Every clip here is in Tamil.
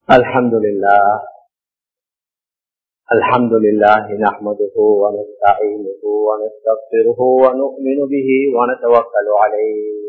الحمد لله الحمد لله نحمده ونستعينه ونستغفره ونؤمن به ونتوكل عليه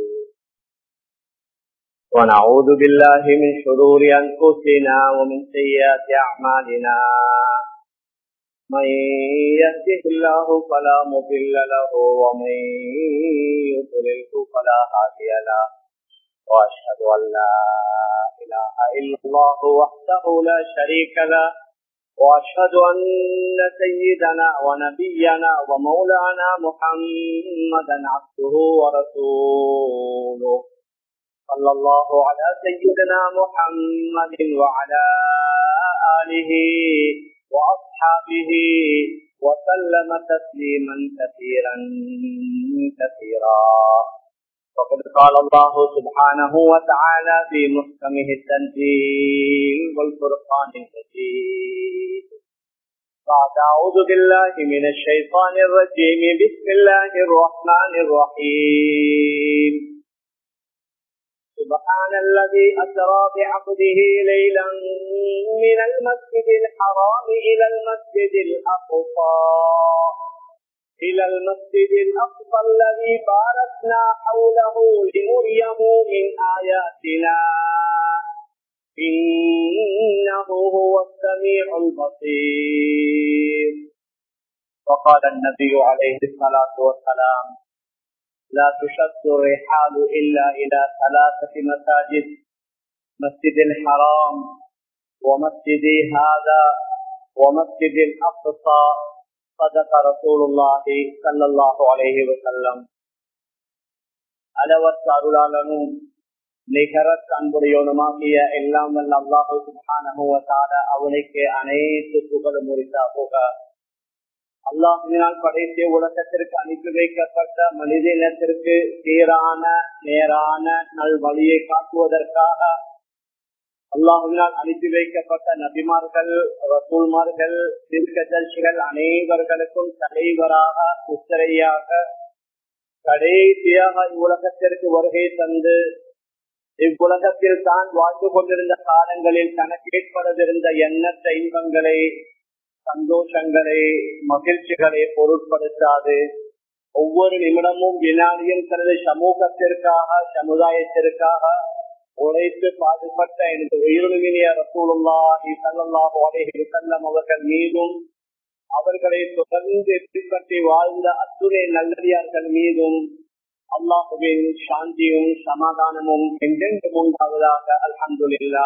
ونعوذ بالله من شرور أنفسنا ومن سيئات أعمالنا من يهده الله فلا مضل له ومن يضلله فلا هادي له وأشهد أن لا إله إلا الله وحده لا شريك له وأشهد أن سيدنا ونبينا ومولانا محمدا عبده ورسوله صلى الله على سيدنا محمد وعلى آله وأصحابه وسلم تسليما كثيرا كثيرا فقد قال الله سبحانه وتعالى في محكمه التنزيل والفرقان المجيد بعد أعوذ بالله من الشيطان الرجيم بسم الله الرحمن الرحيم سبحان الذي أسرى بعبده ليلا من المسجد الحرام إلى المسجد الأقصى إلى المسجد الأقصى الذي باركنا حوله لنريه من آياتنا إنه هو السميع البصير وقال النبي عليه الصلاة والسلام لا تشد الرحال إلا إلى ثلاثة مساجد مسجد الحرام ومسجد هذا ومسجد الأقصى صدق رسول الله صلى الله عليه وسلم அளவற்ற அருளாளனும் நிகரத் அன்புடையவனுமாகிய எல்லாம் வல்ல அல்லாஹு சுபானுவத்தால அவனுக்கு அனைத்து புகழும் உரித்தா புக அல்லாஹினால் படைத்த உலகத்திற்கு அனுப்பி வைக்கப்பட்ட மனித இனத்திற்கு சீரான நேரான நல் வழியை காட்டுவதற்காக அல்லாஹுவினால் அனுப்பி வைக்கப்பட்ட நபிமார்கள் ரசூல்மார்கள் திருக்கதர்சிகள் அனைவர்களுக்கும் தலைவராக முத்திரையாக கடைசியாக இவ்வுலகத்திற்கு வருகை தந்து இவ்வுலகத்தில் தான் வாழ்ந்து கொண்டிருந்த காலங்களில் தனக்கு ஏற்படவிருந்த எண்ணற்ற இன்பங்களை சந்தோஷங்களை மகிழ்ச்சிகளை பொருட்படுத்தாது ஒவ்வொரு நிமிடமும் வினாடியும் தனது சமூகத்திற்காக சமுதாயத்திற்காக உழைத்து பாடுபட்ட எனது உயிருமினிய ரசூலுல்லாஹி சல்லாஹு அலைஹி செல்லம் அவர்கள் மீதும் அவர்களை தொடர்ந்து பின்பற்றி வாழ்ந்த அத்துணை நல்லடியார்கள் மீதும் அல்லாஹுவின் சாந்தியும் சமாதானமும் எங்கெங்கும் உண்டாவதாக அல்ஹந்துல்லா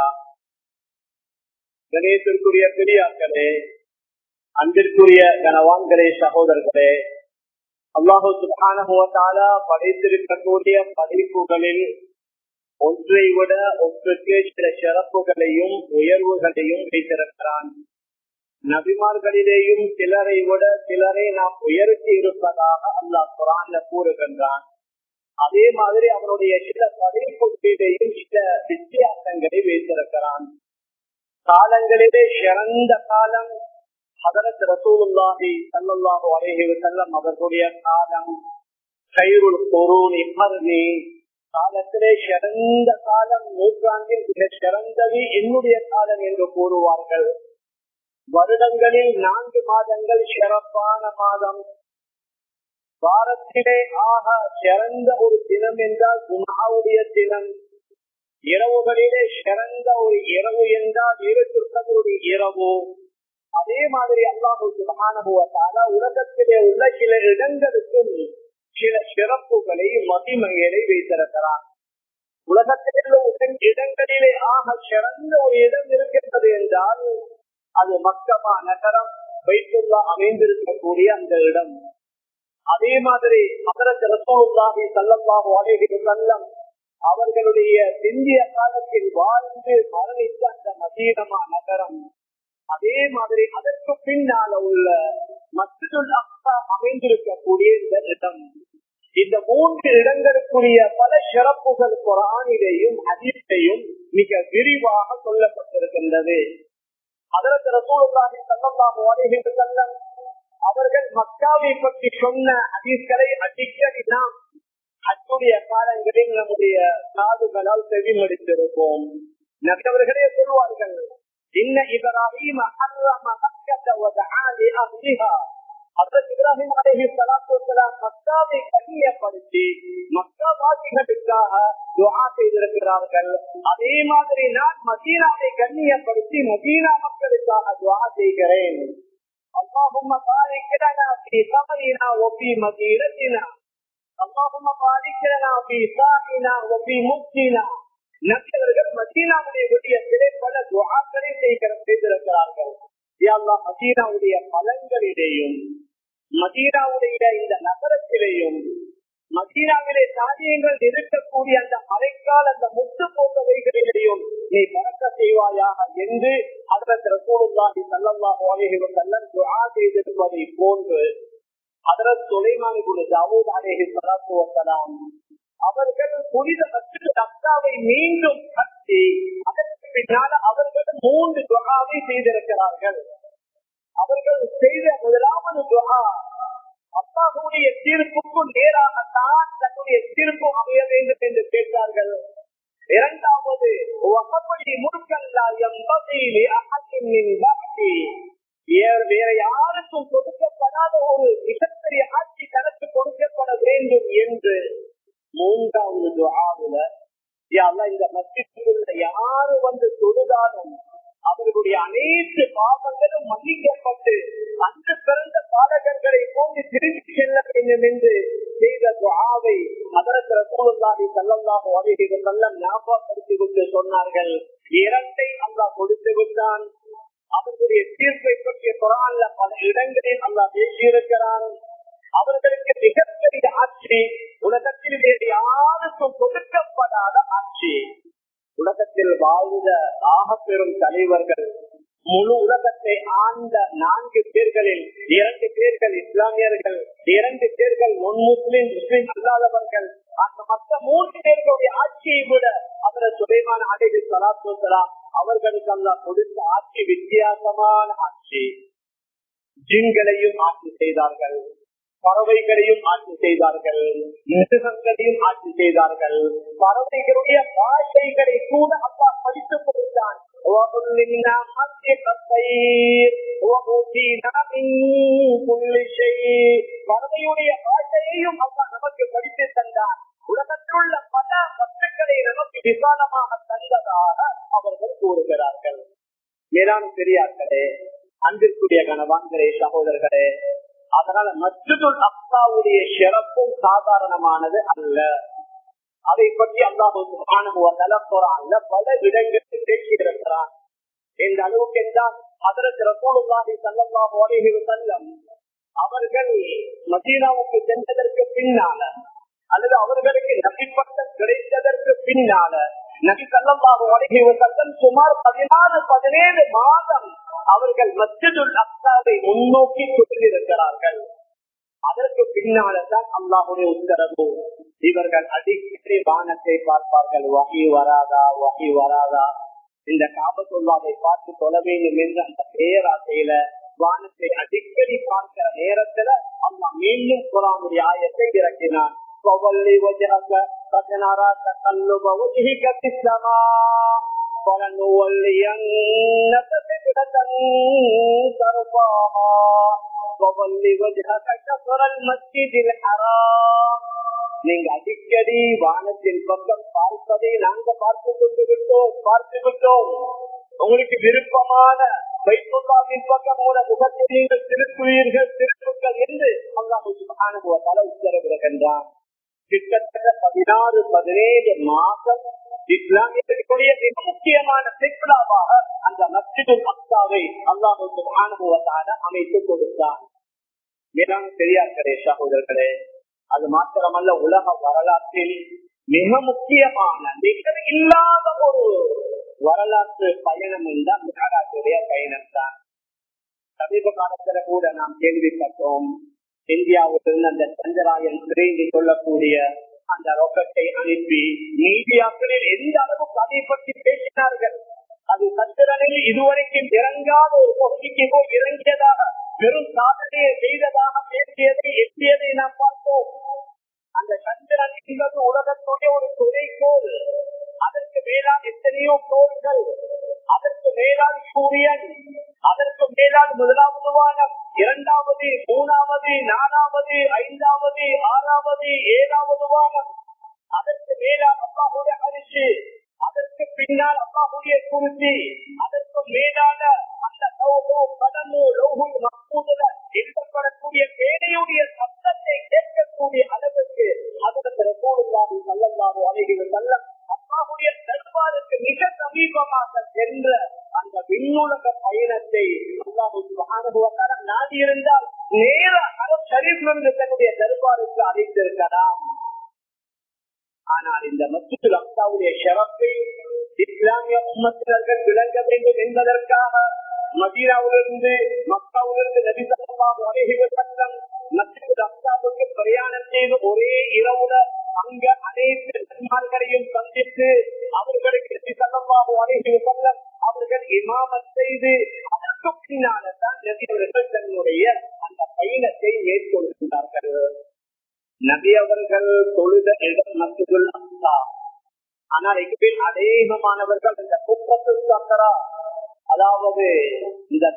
கணேசருக்குரிய பெரியார்களே அன்பிற்குரிய கனவான்களே சகோதரர்களே அல்லாஹு சுபான படைத்திருக்கக்கூடிய படைப்புகளில் ஒன்றை விட ஒன்றுக்கு சில சிறப்புகளையும் உயர்வுகளையும் வைத்திருக்கிறான் நபிமார்களிலேயும் சிலரை விட சிலரை நாம் உயர்த்தி இருப்பதாக அல்லாஹ் குரான்ல கூறுகின்றான் அதே மாதிரி அவனுடைய சில படைப்புகளிலேயும் சில வித்தியாசங்களை வைத்திருக்கிறான் காலங்களிலே சிறந்த காலம் ஹதரத் ரசூலுல்லாஹி சல்லல்லாஹு அலைஹி வஸல்லம் அவர்களுடைய காலம் கைருள் பொருள் இமர்னி காலத்திலே சிறந்த காலம் நூற்றாண்டில் மிக சிறந்தது என்னுடைய காலம் என்று கூறுவார்கள் வருடங்களில் நான்கு மாதங்கள் சிறப்பான மாதம் வாரத்திலே ஆக சிறந்த ஒரு தினம் என்றால் குணாவுடைய தினம் இரவுகளிலே சிறந்த ஒரு இரவு என்றால் இருசுத்தவருடைய இரவு அதே மாதிரி அல்லாஹு சுபமானுவத்தால உலகத்திலே உள்ள சில இடங்களுக்கும் சில சிறப்புகளை மதிமைகளை வைத்திருக்கிறார் உலகத்தில் உள்ள இடங்களிலே ஆக சிறந்த ஒரு இடம் இருக்கின்றது என்றால் அது மக்கமா நகரம் வைத்துள்ளா அமைந்திருக்கக்கூடிய அந்த இடம் அதே மாதிரி அதற்கு ரசோல்லாஹி சல்லல்லாஹு அலைஹி வஸல்லம் அவர்களுடைய இந்திய காலத்தில் வாழ்ந்து மரணித்த அந்த மதீனமா நகரம் அதே மாதிரி அதற்கு பின்னால உள்ள மஸ்ஜிதுல் அக்ஸா அமைந்திருக்கக்கூடிய இந்த இடம் இந்த மூன்று இடங்களுக்குரிய பல சிறப்புகள் குரானிலேயும் அதிர்த்தையும் மிக விரிவாக சொல்லப்பட்டிருக்கின்றது அதற்கு ரசூலுல்லாஹி ஸல்லல்லாஹு அலைஹி வஸல்லம் அவர்கள் மக்காவை பற்றி சொன்ன ஹதீஸ்களை அடிக்கடி நாம் அத்துடைய காலங்களில் நம்முடைய காதுகளால் செவிமடித்திருப்போம் நபர்களே சொல்வார்கள் இன்ன இப்ராஹிம் ஹர்ரம மக்கத்த வதஆ லிஅஹ்லிஹா ஹஜ்ரத் இப்ராஹிம் அலைஹி ஸலாத்து வஸலாம் மக்காவை கண்ணியப்படுத்தி மக்கா வாசிகளுக்காக துஆ செய்திருக்கிறார்கள் அதே மாதிரி நான் மதீனாவை கண்ணியப்படுத்தி மதீனா மக்களுக்காக துஆ செய்கிறேன் اللهم بارك لنا في ثمرنا وفي مدينتنا اللهم بارك لنا في ساعنا وفي مفتنا நபியவர்கள் மதீனாவுடைய விடயத்திலே பல துவாக்களை செய்கிற செய்திருக்கிறார்கள் அல்லாஹ் மதீனாவுடைய பலன்களிலேயும் மதீனாவுடைய இந்த நகரத்திலேயும் மதீனாவிலே சாதியங்கள் இருக்கக்கூடிய அந்த மறைக்கால் அந்த முத்து போக்கவைகளிலேயும் நீ பறக்க செய்வாயாக என்று அதற்கு ரசூலுல்லாஹி ஸல்லல்லாஹு அலைஹி வஸல்லம் துஆ செய்திருப்பதை போன்று அதற்கு சுலைமான் இப்னு தாவூத் அலைஹி ஸலாத்து வஸலாம் அவர்கள் புனித மஸ்ஜித் அக்ஸாவை மீண்டும் கட்டி அதற்கு பின்னால அவர்கள் மூன்று துஆவை செய்திருக்கிறார்கள் அவர்கள் செய்த முதலாவது துஆ அல்லாஹுடைய தீர்ப்புக்கு நேராகத்தான் தன்னுடைய தீர்ப்பு அமைய வேண்டும் என்று கேட்டார்கள் இரண்டாவது வகப்படி முழுக்கல்லா எம்பகையிலே அகத்தின் பாக்கி வேற யாருக்கும் கொடுக்கப்படாத ஒரு மிகப்பெரிய ஆட்சி தனக்கு கொடுக்கப்பட வேண்டும் என்று மூன்றாவது துவாவுல இந்த மத்தியுள்ள யாரு வந்து தொழுதாலும் அவர்களுடைய அனைத்து பாவங்களும் மன்னிக்கப்பட்டு அந்த பிறந்த பாடகர்களை போன்று திரும்பி செல்ல வேண்டும் என்று செய்த துவாவை அதற்கு ரசூலுல்லாஹி ஸல்லல்லாஹு அலைஹி வஸல்லம் ஞாபகப்படுத்தி விட்டு சொன்னார்கள் இரண்டை அல்லாஹ் கொடுத்து விட்டான் அவர்களுடைய தீர்ப்பை பற்றிய குரான்ல பல இடங்களில் அல்லாஹ் பேசியிருக்கிறான் அவர்களுக்கு மிகப்பெரிய ஆட்சி உலகத்தில் வேறு யாருக்கும் கொடுக்கப்படாத ஆட்சி உலகத்தில் வாழ்ந்த ஆக பெரும் தலைவர்கள் முழு உலகத்தை ஆண்ட நான்கு பேர்களில் இரண்டு பேர்கள் இஸ்லாமியர்கள் இரண்டு பேர்கள் முன் முஸ்லிம் முஸ்லிம் அல்லாதவர்கள் அந்த மற்ற மூன்று பேர்களுடைய ஆட்சியை விட அவரை சுலைமான அடைவு சலாத்துலாம் அவர்களுக்கு எல்லாம் கொடுத்த ஆட்சி வித்தியாசமான ஆட்சி ஜின்களையும் ஆட்சி செய்தார்கள் பறவைகளையும் ஆட்சி செய்தார்கள் மிருகங்களையும் ஆட்சி செய்தார்கள் பறவைகளுடைய பாஷைகளை கூட அப்பா படித்துக் கொடுத்தான் பறவையுடைய பாஷையையும் அப்பா நமக்கு படித்து தந்தார் உலகத்தில் உள்ள பல வஸ்துக்களை நமக்கு விசாலமாக தந்ததாக அவர்கள் கூறுகிறார்கள் மேலான பெரியார்களே அன்பிற்குரிய கணவான்களே சகோதரர்களே அதனால மஸ்ஜிதுல் அக்சாவுடைய சிறப்பும் சாதாரணமானது அல்ல அதை பற்றி அல்லாஹு பல இடங்களில் பேசியிருக்கிறான் எந்த அளவுக்கு என்றால் அதற்கு ரசூலுல்லாஹி ஸல்லல்லாஹு அலைஹி வஸல்லம் அவர்கள் மதீனாவுக்கு சென்றதற்கு பின்னால அல்லது அவர்களுக்கு நபிப்பட்டம் கிடைத்ததற்கு பின்னால நபி ஸல்லல்லாஹு அலைஹி வஸல்லம் சுமார் பதினாறு பதினேழு மாதம் அவர்கள் மஸ்ஜிதுல் அக்சாவை முன்னோக்கி கொண்டிருக்கிறார்கள் அதற்கு பின்னால்தான் அல்லாஹுடைய உத்தரவு இவர்கள் அடிக்கடி வானத்தை பார்ப்பார்கள் வகி வராதா வகி வராதா இந்த காபத்துள்ளாவை பார்த்து தொலை வேண்டும் என்ற அந்த பேராசையில வானத்தை அடிக்கடி பார்க்கிற நேரத்துல அம்மா மீண்டும் குரானுடைய ஆயத்தை இறக்கினான் فولي وجهك فسنرى تقلب وجهك في السماء فلنولينك قبلة ترضاها فول وجهك شطر المسجد الحرام நீங்க அடிக்கடி வானத்தின் பக்கம் பார்ப்பதை நாங்க பார்த்து கொண்டு விட்டோம் பார்த்து விட்டோம் உங்களுக்கு விருப்பமான வைப்புல்லாவின் பக்கம் உங்களோட முகத்தை நீங்கள் திருப்புவீர்கள் திருப்புங்கள் என்று அல்லாஹ் பல உத்தரவிடுகின்றான் கிட்டத்தட்ட பதினாறு பதினேழு மாதம் இஸ்லாமியர்களுடைய மிக முக்கியமான சிக்லாவாக அந்த மஸ்ஜிது மக்தாவை அல்லாஹுக்கு அனுபவத்தான அமைத்துக் கொடுத்தான் மேலான பெரியார்களே சகோதரர்களே அது மாத்திரமல்ல உலக வரலாற்றில் மிக முக்கியமான நிகழ் இல்லாத ஒரு வரலாற்று பயணம் என்றால் மிகராஜுடைய பயணம் தான் சமீப காலத்துல கூட நாம் கேள்விப்பட்டோம் இந்தியாவிலிருந்து அந்த சந்திராயன் திரைந்து கொள்ளக்கூடிய அந்த ரொக்கத்தை அனுப்பி மீடியாக்களில் எந்த அளவுக்கு அதை பற்றி பேசினார்கள் அது சந்திரனில் இதுவரைக்கும் இறங்காத ஒரு பகுதிக்கு போய் இறங்கியதாக வெறும் சாதனையை செய்ததாக பேசியதை எட்டியதை நாம் பார்த்தோம் அந்த சந்திரன் என்பது உலகத்துடைய ஒரு துணைக்கோள் அதற்கு மேலான எத்தனையோ கோள்கள் அதற்கு மேலான சூரியன் அதற்கு மேலான முதலாவது வானம் இரண்டாவது மூணாவது நாலாவது ஐந்தாவது ஆறாவது ஏழாவது வானம் அதற்கு மேலான அப்பாவுடைய அரிசி அதற்கு பின்னால் அப்பாவுடைய குருத்தி அதற்கு மேலான அந்த லோகோ பதமோ லோகோ மக்கூதுல எழுதப்படக்கூடிய பேரையுடைய சத்தத்தை கேட்கக்கூடிய அளவுக்கு அதற்கு போடுவாரு நல்லல்லாது அழகிய நல்ல அப்பாவுடைய தர்பாருக்கு மிக சமீபமாக சென்ற அந்த விண்ணுலக பயணத்தை அல்லாஹு நாடி இருந்தால் நேர அரபு ஷரீஃபிலிருந்து தன்னுடைய தர்பாருக்கு அழைத்திருக்கலாம் ஆனால் இந்த மஸ்ஜிது அக்சாவுடைய ஷரப்பை இஸ்லாமிய உம்மத்தினர்கள் விளங்க வேண்டும் என்பதற்காக மதீனாவிலிருந்து மக்காவிலிருந்து நபி சல்லாஹு அலைஹி வஸல்லம் மஸ்ஜிது அக்சாவுக்கு பிரயாணம் செய்து ஒரே இரவுல அங்க அனைத்து நன்மார்களையும் சந்தித்து அவர்களுக்கு நபி சல்லாஹு அலைஹி வஸல்லம் அவர்கள் இமாமத் செய்து அதற்கு பின்னால தான் நபி அவர்கள் தன்னுடைய அந்த பயணத்தை மேற்கொள்கின்றார்கள் நபி அவர்கள் தொழுத இடம் மஸ்ஜிதுல் அக்ஸா ஆனால் எங்கில் அநேகமானவர்கள் இந்த குப்பத்து சக்கரா அதாவது இந்த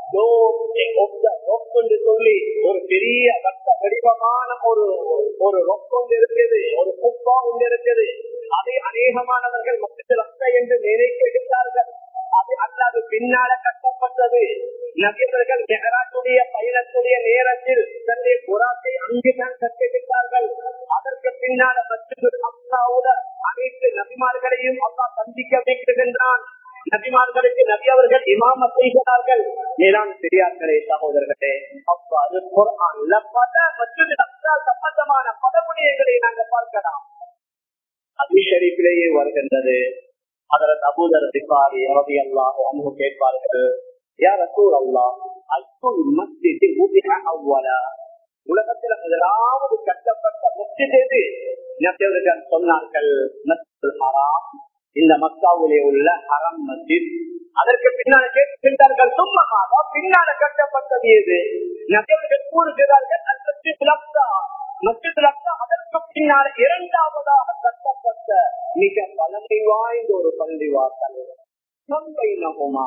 ரொக்கொண்டு சொல்லி ஒரு பெரிய வட்ட வடிவமான ஒரு ஒரு ரொக்கொண்டு இருக்குது ஒரு குப்பா ஒன்று இருக்குது அதை அநேகமானவர்கள் மஸ்ஜிதுல் அக்ஸா என்று நினைக்க எடுத்தார்கள் அது அல்லாது பின்னால கட்டப்பட்டது நபியவர்கள் மெஹராஜுடைய பயணத்துடைய நேரத்தில் தன்னுடைய புறாத்தை அங்குதான் கட்டிவிட்டார்கள் அதற்கு பின்னால மஸ்ஜிதுல் அக்ஸாவுல அனைத்து நபிமார்களையும் அல்லா சந்திக்க வைக்கின்றான் நபிமார்களுக்கு நபி அவர்கள் இமாம செய்கிறார்கள் மேலான பெரியார்களே சகோதரர்களே அவ்வாறு குர்ஆன்ல பல மஸ்ஜிதுல் அக்ஸா சம்பந்தமான பல விடயங்களை நாங்கள் பார்க்கலாம் அபி ஷரீஃபிலேயே வருகின்றது அதற்கு அபூதர் திபாரி ரவி அல்லாஹ் அன்பு கேட்பார்கள் யார் ரசூல் அல்லாஹ் அல்குல் மஸ்ஜித் ஊதிஹ அவ்வலா உலகத்தில் முதலாவது கட்டப்பட்ட மஸ்ஜித் எது நபியவர்கள் சொன்னார்கள் மஸ்ஜித் ஹராம் இந்த மக்காவிலே உள்ள ஹரம் மஸ்ஜித் அதற்கு பின்னால் கேட்கின்றார்கள் சும்மமாக பின்னால கட்டப்பட்டது எது நபியவர்கள் கூறுகிறார்கள் அந்த மஸ்ஜித் லப்சா மஸ்ஜித் லப்சா அதற்கு பின்னால் இரண்டாவதாக கட்டப்பட்ட மிக பழமை வாய்ந்த ஒரு பள்ளி வாசல் நம்பைனகுமா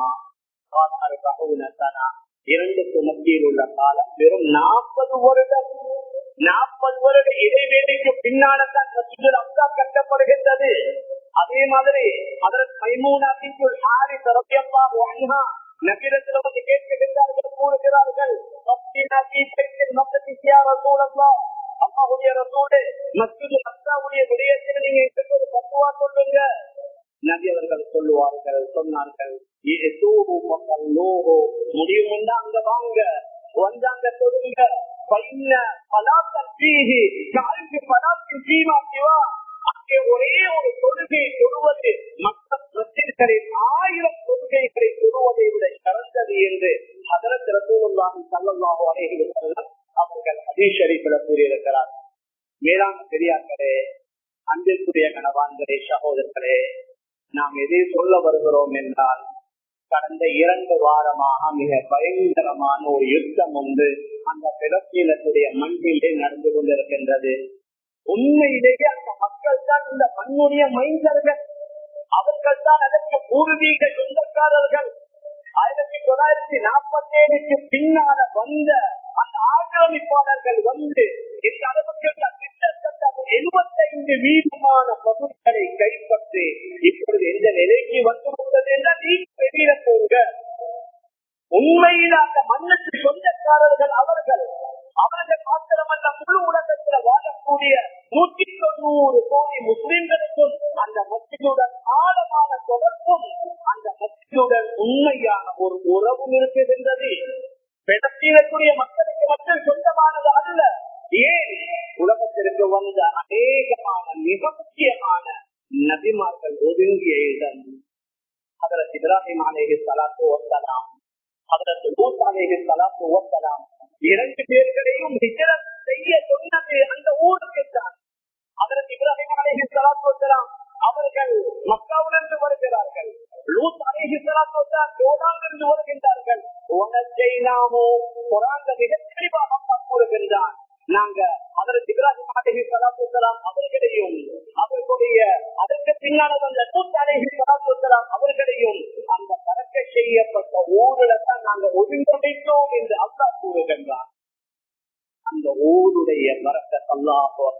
இரண்டுக்கு மத்தியில் உள்ள காலம் வெறும் நாற்பது வருடம் நாற்பது வருட இடைவேளைக்கு பின்னால்தான் மஸ்ஜிதுல் அப்சா கட்டப்படுகின்றது அதே மாதிரி அதற்கு மைமூனாத்திற்குள் ஆரி தரப்பியப்பா வாங்கா நகரத்தில் வந்து கேட்கின்றார்கள் கூறுகிறார்கள் அம்மாவுடைய ரசூடு மஸ்ஜிது அப்சாவுடைய விடயத்தில் நீங்க எங்களுக்கு ஒரு பத்துவா சொல்லுங்க நபி அவர்கள் சொல்லுவார்கள் சொன்னார்கள் முடியும் அங்க வாங்க வந்தாங்க சொல்லுங்க பையன பலாத்தன் பீகி காலுக்கு பலாத்தின் சீமா சிவா அங்கே ஒரே ஒரு தொழுகை தொழுவது மற்ற பிரச்சனைகளில் ஆயிரம் தொழுகைகளை தொழுவதை விட சிறந்தது என்று அதற்கு ரசூலுல்லாஹி ஸல்லல்லாஹு அலைஹி வஸல்லம் அவர்கள் ஹதீஸ் ஷரீஃபில் கூறியிருக்கிறார் மேலான பெரியார்களே அன்பிற்குரிய கணவான்களே சகோதரர்களே நாம் எதை சொல்ல வருகிறோம் என்றால் கடந்த இரண்டு வாரமாக மிக பயங்கரமான ஒரு யுத்தம் ஒன்று அந்த பிறப்பீனத்துடைய மண்ணிலே நடந்து கொண்டிருக்கின்றது உண்மையிலேயே அந்த மக்கள் தான் இந்த மண்ணுடைய மைந்தர்கள் அவர்கள் தான் அதற்கு பூர்வீக சொந்தக்காரர்கள் ஆயிரத்தி தொள்ளாயிரத்தி நாற்பத்தி ஏழுக்கு பின்னால வந்த அந்த ஆக்கிரமிப்பாளர்கள் வந்து இந்த அளவுக்கு கிட்டத்தட்ட எழுபத்தைந்து வீதமான பகுதிகளை கைப்பற்றி இப்பொழுது எந்த நிலைக்கு வந்துவிட்டது என்றால் நீங்க வெளியில போங்க உண்மையில் அந்த மண்ணுக்கு சொந்தக்காரர்கள் அவர்கள் அவர்கள் மாத்திரமல்ல முழு உலகத்தில் வாழக்கூடிய நூற்றி தொண்ணூறு கோடி முஸ்லிம்களுக்கும் அந்த மத்தியுடன் ஆழமான தொடர்பும் அந்த மத்தியுடன் உண்மையான ஒரு உறவும் இருக்குகின்றது பெடத்தீரக்கூடிய மக்களுக்கு மட்டும் சொந்தமானது அல்ல ஏன் உலகத்திற்கு வந்த அநேகமான மிக முக்கியமான நபிமார்கள் ஒதுங்கிய இடம் அதற்கு இப்ராஹிம் அலேஹி சலாத்து வசலாம் அதற்கு லூத் அலேஹி சலாத்து வசலாம் இரண்டு பேர்களையும் ஹிஜரத் செய்ய சொன்னது அந்த ஊருக்கு தான் அதற்கு இப்ராஹிம் அலேஹி சலாத்து வசலாம் அவர்கள் மக்காவிலிருந்து வருகிறார்கள் லூத் அலேஹி சலாத்து வசலாம் ஜோடாவிலிருந்து வருகின்றார்கள் உனத்தை நாமோ குரான் மிக தெளிவாக அப்பா கூறுகின்றான் நாங்க அதற்கு இப்ராஹிம் அலேஹி சலாத்து வசலாம் அவர்களையும் அவர்களுடைய அதற்கு பின்னால வந்த கூட்டாளிகள் சலாத்துலாம் அவர்களையும் அந்த பறக்க செய்யப்பட்ட ஊரில் தான் நாங்கள் ஒழுங்கமைத்தோம் என்று அல்லா கூறுகின்றார் அந்த ஊருடைய பறக்க அல்லாஹ்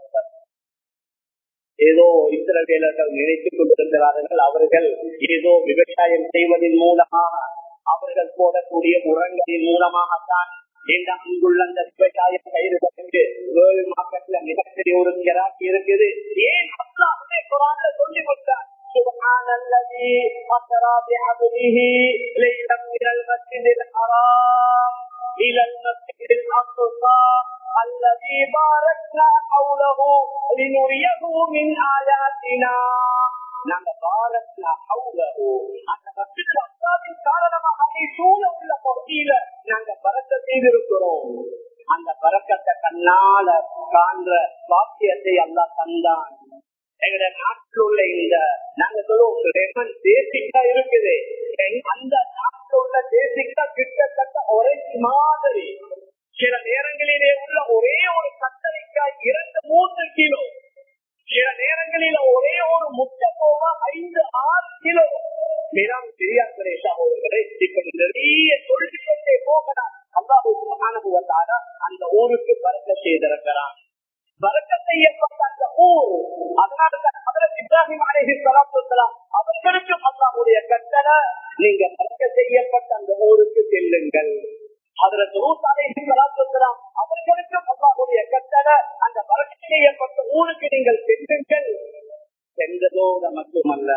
ஏதோ இஸ்ரவேலர்கள் நினைத்துக் கொண்டிருக்கிறார்கள் அவர்கள் ஏதோ விவசாயம் செய்வதன் மூலமாக அவர்கள் போடக்கூடிய உரங்களின் மூலமாகத்தான் இந்த அங்குள்ள அந்த விவசாயம் பயிர்களுக்கு வேர்ல்டு மார்க்கெட்ல மிகப்பெரிய ஒரு கிராக்கி இருக்குது ஏன் அல்லாஹ்வே குரான்ல சொல்லி கொடுத்தார் سبحان الذي أسرى بعبده ليلا من المسجد الحرام إلى المسجد الأقصى الذي باركنا حوله لنريه من آياتنا நாங்க பாரத்னா ஹவுலஹு அந்த மஸ்ஜித் அல்லாஹ்வின் காரணமாக அதை சூழ உள்ள பகுதியில நாங்க பரக்க செய்திருக்கிறோம் அந்த பறக்கத்தை கண்ணால காண்ற வாக்கியத்தை அல்லாஹ் தந்தான் எங்க நாட்டில் உள்ள இந்த நாங்க சொல்லுவோம் ரெமன் தேசிக்கா இருக்குது அந்த நாட்டில் உள்ள தேசிக்கா கிட்டத்தட்ட ஒரே மாதிரி சில நேரங்களிலே உள்ள ஒரே ஒரு கத்தரிக்காய் இரண்டு மூன்று கிலோ சில நேரங்களில் ஒரே ஒரு முட்டை போக ஐந்து ஆறு கிலோ மிகவும் பெரியார்களே சகோதரர்களே இப்ப நிறைய தொழில்நுட்பத்தை போகலாம் அல்லாஹு அனுபவத்தால அந்த ஊருக்கு பறக்க செய்திருக்கிறான் பறக்க செய்யப்பட்ட அந்த ஊர் அதனால இப்ராஹிம் அலேஹி சலாத்துலாம் அவர்களுக்கும் அல்லாஹுடைய கட்டளை நீங்க பறக்க செய்யப்பட்ட அந்த ஊருக்கு செல்லுங்கள் அதுல சலாத்துலாம் அவர்களுக்கும் அல்லாஹுடைய கட்டளை அந்த பறக்க செய்யப்பட்ட ஊருக்கு நீங்கள் செல்லுங்கள் சென்றதோட மட்டுமல்ல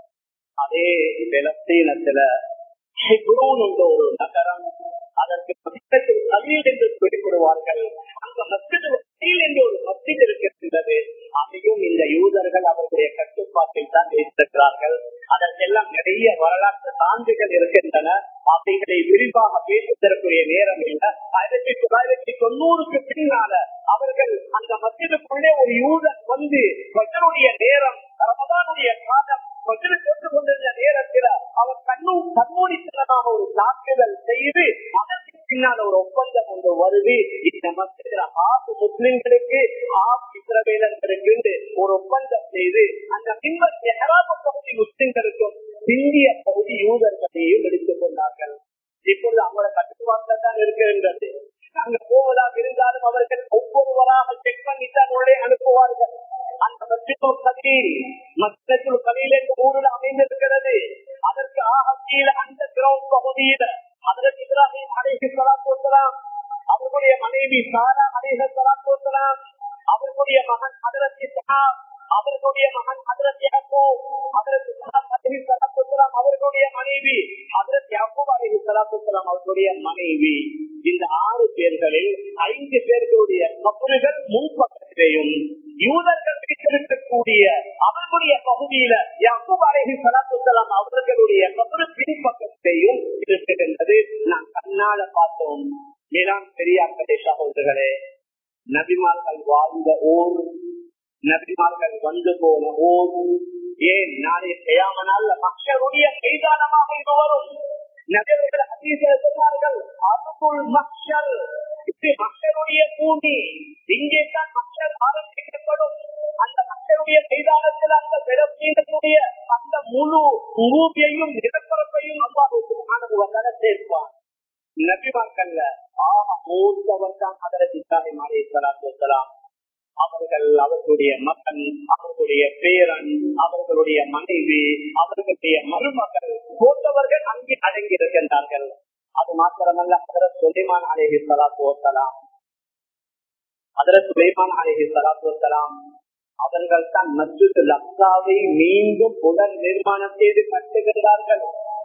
அதே பிலஸ்தீனத்துல ஹெப்ரோன் என்ற ஒரு நகரம் அதற்கு மத்தியில் கலீல் என்று குறிப்பிடுவார்கள் அந்த மத்தியில் கலீல் என்று ஒரு மத்தியில் இருக்கின்றது அதையும் இந்த யூதர்கள் அவர்களுடைய கட்டுப்பாட்டில் தான் வைத்திருக்கிறார்கள் அதற்கெல்லாம் நிறைய வரலாற்று சான்றுகள் இருக்கின்றன அவைகளை விரிவாக பேசுவதற்குரிய நேரம் இல்லை ஆயிரத்தி தொள்ளாயிரத்தி தொண்ணூறுக்கு பின்னால அவர்கள் அந்த மத்தியத்துக்குள்ளே ஒரு யூதர் வந்து பஜருடைய நேரம் ரமதானுடைய காலம் பஜரு போட்டுக் கொண்டிருந்த நேரத்தில் அவர் கண்ணும் கண்மூடித்தனமாக ஒரு தாக்குதல் செய்து அதற்கு பின்னால் ஒரு ஒப்பந்தம் ஒன்று வருது இந்த மத்திய ஆறு முஸ்லிம்களுக்கு ஆப் இஸ்ரவேலர்களுக்கு ஒரு ஒப்பந்தம் செய்து அந்த பின்பற்ற எஹராப பகுதி முஸ்லிம்களுக்கும் இந்திய பகுதி யூதர்களையும் எடுத்துக் கொண்டார்கள் இப்பொழுது அவங்களோட கட்டுப்பாட்டில் தான் இருக்கின்றது நாங்க போவதாக இருந்தாலும் அவர்கள் ஒவ்வொருவராக செக் பண்ணித்தான் உள்ளே அனுப்புவார்கள் அந்த மஸ்ஜிதுல் கலீல் மஸ்ஜிதுல் கலீல் என்ற ஊரில் அமைந்திருக்கிறது அதற்கு ஆக கீழே அந்த கிரவுண்ட் பகுதியில அதற்கு இப்ராஹிம் அலைஹி ஸலாத்து வஸலாம் அவர்களுடைய மனைவி சாரா அலைஹி ஸலாத்து வஸலாம் அவர்களுடைய மகன் ஹஜரத் இஸ்ஹாக் அவர்களுடைய மகன் ஹஜரத் யாக்கூப் ஹஜரத் இஸ்ஹாக் அலைஹி ஸலாத்து வஸலாம் அவர்களுடைய மனைவி ஹஜரத் யாக்கூப் அலைஹி ஸலாத்து வஸலாம் அவர்களுடைய மனைவி இந்த ஆறு பேர்களில் ஐந்து பேர்களுடைய கப்பல்கள் முன்பக்கத்திலேயும் யூதர்கள் வைத்திருக்கக்கூடிய அவர்களுடைய பகுதியில யாக்கூப் அலைஹி ஸலாத்து வஸலாம் அவர்களுடைய கப்பல் பின்பக்கத்திலேயும் இருக்கின்றது நான் கண்ணால பார்த்தோம் மேலாம் பெரியார்களே சகோதரர்களே நபிமார்கள் வாழ்ந்த ஊர் நபிமார்கள் வந்து போன ஊர் ஏன் நாளை செய்யாமனால் மக்களுடைய மைதானமாக இது வரும் நபியவர்கள் அதிசல் சொன்னார்கள் அதுக்குள் மக்கள் இது மக்களுடைய பூமி இங்கே தான் மக்கள் ஆரம்பிக்கப்படும் அந்த மக்களுடைய மைதானத்தில் அந்த பிறப்பினுடைய அந்த முழு பூமியையும் நிலப்பரப்பையும் அம்மாவுக்கு சேர்ப்பார் நபிமாக்கல்ல ஆக மூத்தவர் தான் அதற்கு இப்ராஹிம் அலி சலாத்து வலாம் அவர்கள் அவர்களுடைய மகன் அவர்களுடைய பேரன் அவர்களுடைய மனைவி அவர்களுடைய மருமகள் போன்றவர்கள் அங்கே அடங்கி இருக்கின்றார்கள் அது மாத்திரமல்ல அதற்கு சுலைமான் அலேஹி சலாத்து வலாம் அதற்கு சுலைமான் அலேஹி சலாத்து வலாம் அவர்கள் தான் மஸ்ஜித் லக்ஸாவை மீண்டும் புனர் நிர்மாணம் செய்து கட்டுகிறார்கள்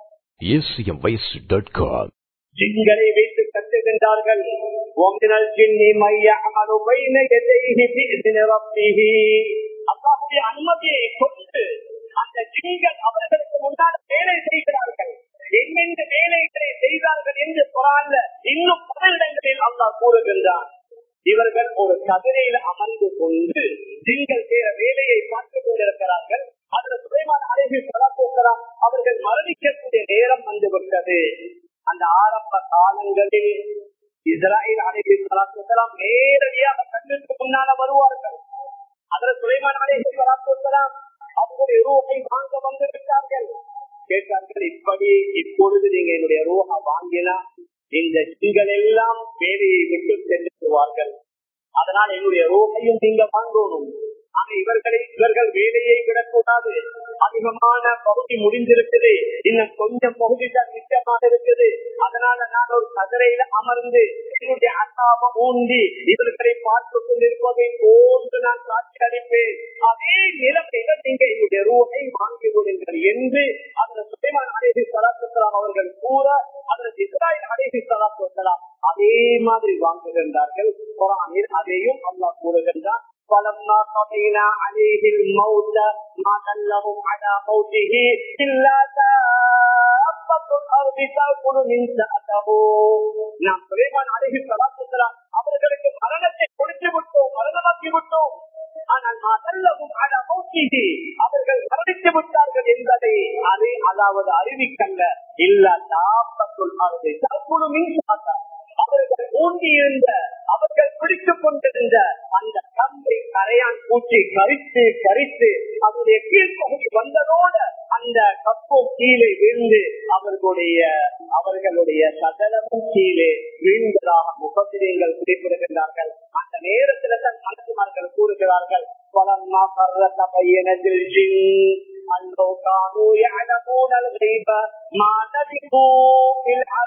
acmvoice.com ஜிங்களை வைத்து கட்டுகின்றார்கள் وَمِنَ الْجِنِّ مَن يَعْمَلُ بَيْنَ يَدَيْهِ بِإِذْنِ رَبِّهِ அல்லாஹ்வுடைய அனுமதியை கொண்டு அந்த ஜின்கள் அவர்களுக்கு முன்னால் வேலை செய்கிறார்கள் என்னென்ன வேலைகளை செய்தார்கள் என்று குரான்ல இன்னும் பல இடங்களில் அல்லாஹ் கூறுகின்றான் இவர்கள் ஒரு கதிரையில் அமர்ந்து கொண்டு ஜின்கள் செய்கிற வேலையை பார்த்துக் கொண்டிருக்கிறார்கள் அதுல சுலைமான அழகி சலாத்தோக்கலாம் அவர்கள் மரணிக்கக்கூடிய நேரம் வந்துவிட்டது அந்த ஆரம்ப காலங்களில் இஸ்ராயல் அலைஹி ஸலாத்து வஸலாம் நேரடியாக கண்ணுக்கு முன்னால வருவார்கள் அதுல சுலைமான் அலைஹி ஸலாத்து வஸலாம் அவங்களுடைய ரூஹை வாங்க வந்திருக்கார்கள் கேட்டார்கள் இப்படி இப்பொழுது நீங்க என்னுடைய ரூஹா வாங்கினா இந்த நீங்கள் எல்லாம் வேலையை விட்டு சென்றுவார்கள் அதனால் என்னுடைய ரூஹையும் நீங்க வாங்கணும் ஆனா இவர்களை இவர்கள் வேலையை விடக்கூடாது அதிகமான பகுதி முடிஞ்சிருக்குது இன்னும் கொஞ்சம் பகுதி தான் மிச்சமாக இருக்குது அதனால நான் ஒரு கதிரையில அமர்ந்து என்னுடைய அசாபம் ஊண்டி இவர்களை பார்த்து கொண்டிருப்பதை போன்று நான் காட்சி அளிப்பேன் அதே நிலைமையில நீங்க என்னுடைய ரூபை வாங்கி விடுங்கள் என்று அந்த சுலைமான் அலேஹி சலாத்துலாம் அவர்கள் கூற அதற்கு இஸ்ராயல் அலேஹி சலாத்துலாம் அதே மாதிரி வாங்குகின்றார்கள் குரானில் அதையும் அல்லாஹ் கூறுகின்றார் فلما قضينا عليه الموت ما دلهم على موته إلا دابة الأرض تأكل من سأته நாம் சுலைமான் அழகி சலாத்துலாம் அவர்களுக்கு மரணத்தை கொடுத்து விட்டோம் மரணமாக்கி விட்டோம் ஆனால் அதல்லவும் அட மௌத்திகி அவர்கள் மரணித்து விட்டார்கள் என்பதை அதை அதாவது அறிவிக்கல்ல இல்ல தாப்பத்துள் அறுதை தற்போது மின்சார அவர்கள் ஊண்டியிருந்த அவர்கள் பிடித்துக் கொண்டிருந்த அந்த கம்பை கரையான் பூச்சி கரித்து கரித்து அதனுடைய கீழ்ப்பகுதி வந்ததோடு அந்த கப்பும் கீழே விழுந்து அவர்களுடைய அவர்களுடைய சதனமும் கீழே வீழ்ந்ததாக முகத்திரியங்கள் குறிப்பிடுகின்றார்கள் அந்த நேரத்தில் தான் மனசுமார்கள் கூறுகிறார்கள் பலம்மா பர்வத்த பையனத்தில் أنه كانوا يعلمون الغيب ما لبثوا في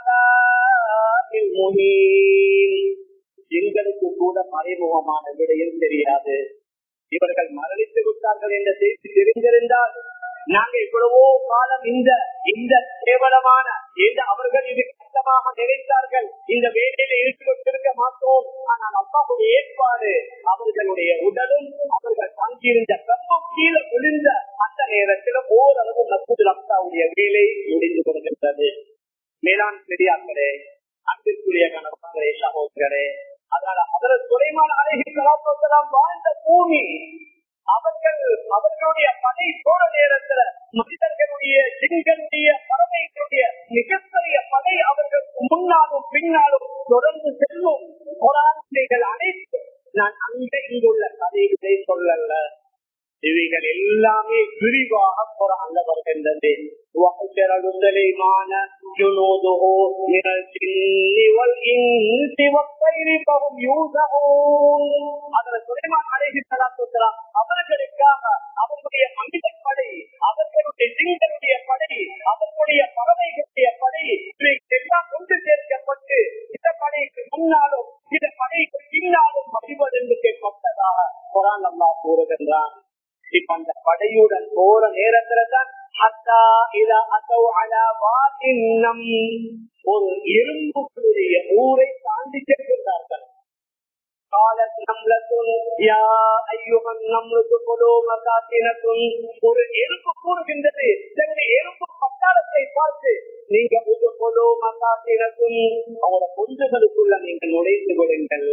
العذاب المهين எங்களுக்கு கூட மறைமுகமான விடையும் தெரியாது இவர்கள் மரணித்து விட்டார்கள் என்ற செய்தி தெரிந்திருந்தால் நாங்க எவ்வளவோ காலம் இந்த இந்த கேவலமான இந்த அவர்கள் இது கஷ்டமாக நினைத்தார்கள் இந்த வேலையில ஈடுபட்டிருக்க மாட்டோம் ஆனால் அப்பாவுடைய ஏற்பாடு அவர்களுடைய உடலும் அவர்கள் தங்கியிருந்த கம்பம் கீழே விழுந்த அந்த நேரத்தில் ஓரளவு மசூது அப்தாவுடைய வேலை முடிந்து கொடுக்கின்றது மேலாண் பெரியார்களே அன்பிற்குரிய கணவர்களே சகோதரர்களே அதனால அதற்கு குறைமான அழகி கலாச்சாரம் வாழ்ந்த பூமி அவர்கள் அவர்களுடைய படை போற நேரத்துல மனிதர்களுடைய சிங்களுடைய பறவைகளுடைய மிகப்பெரிய படை அவர்களுக்கு முன்னாலும் பின்னாலும் தொடர்ந்து செல்லும் போராட்டங்கள் அனைத்து நான் அங்க இங்குள்ள கதைகளை சொல்லல இவைகள் எல்லாமே விரிவாக குரான்ல வருகின்றது وحشر سليمان جنوده من الجن والإنس والطير فهم يوزعون அதில் சுலைமான் அலைஹி ஸலாத்து வஸலாம் அவர்களுக்காக அவர்களுடைய மனித படை அவர்களுடைய ஜிங்களுடைய படை அவர்களுடைய பறவைகளுடைய படை இவை எல்லாம் ஒன்று சேர்க்கப்பட்டு இந்த படைக்கு முன்னாலும் இந்த படைக்கு பின்னாலும் வழிபடுந்து கேட்கப்பட்டதாக குரான் அல்லாஹ் கூறுகின்றான் இப்ப அந்த படையுடன் போற நேரத்துல தான் ஒரு எறும்புகளுடைய ஊரை தாண்டி செல்கின்றார்கள் قالت نملة يا أيها النمل ادخلوا مساكنكم ஒரு எறும்பு கூறுகின்றது தன்னுடைய எறும்பு பட்டாளத்தை பார்த்து நீங்க உதுகுலோ மசாசினக்கும் அவங்களோட பொஞ்சுகளுக்குள்ள நீங்கள் நுழைந்து விடுங்கள்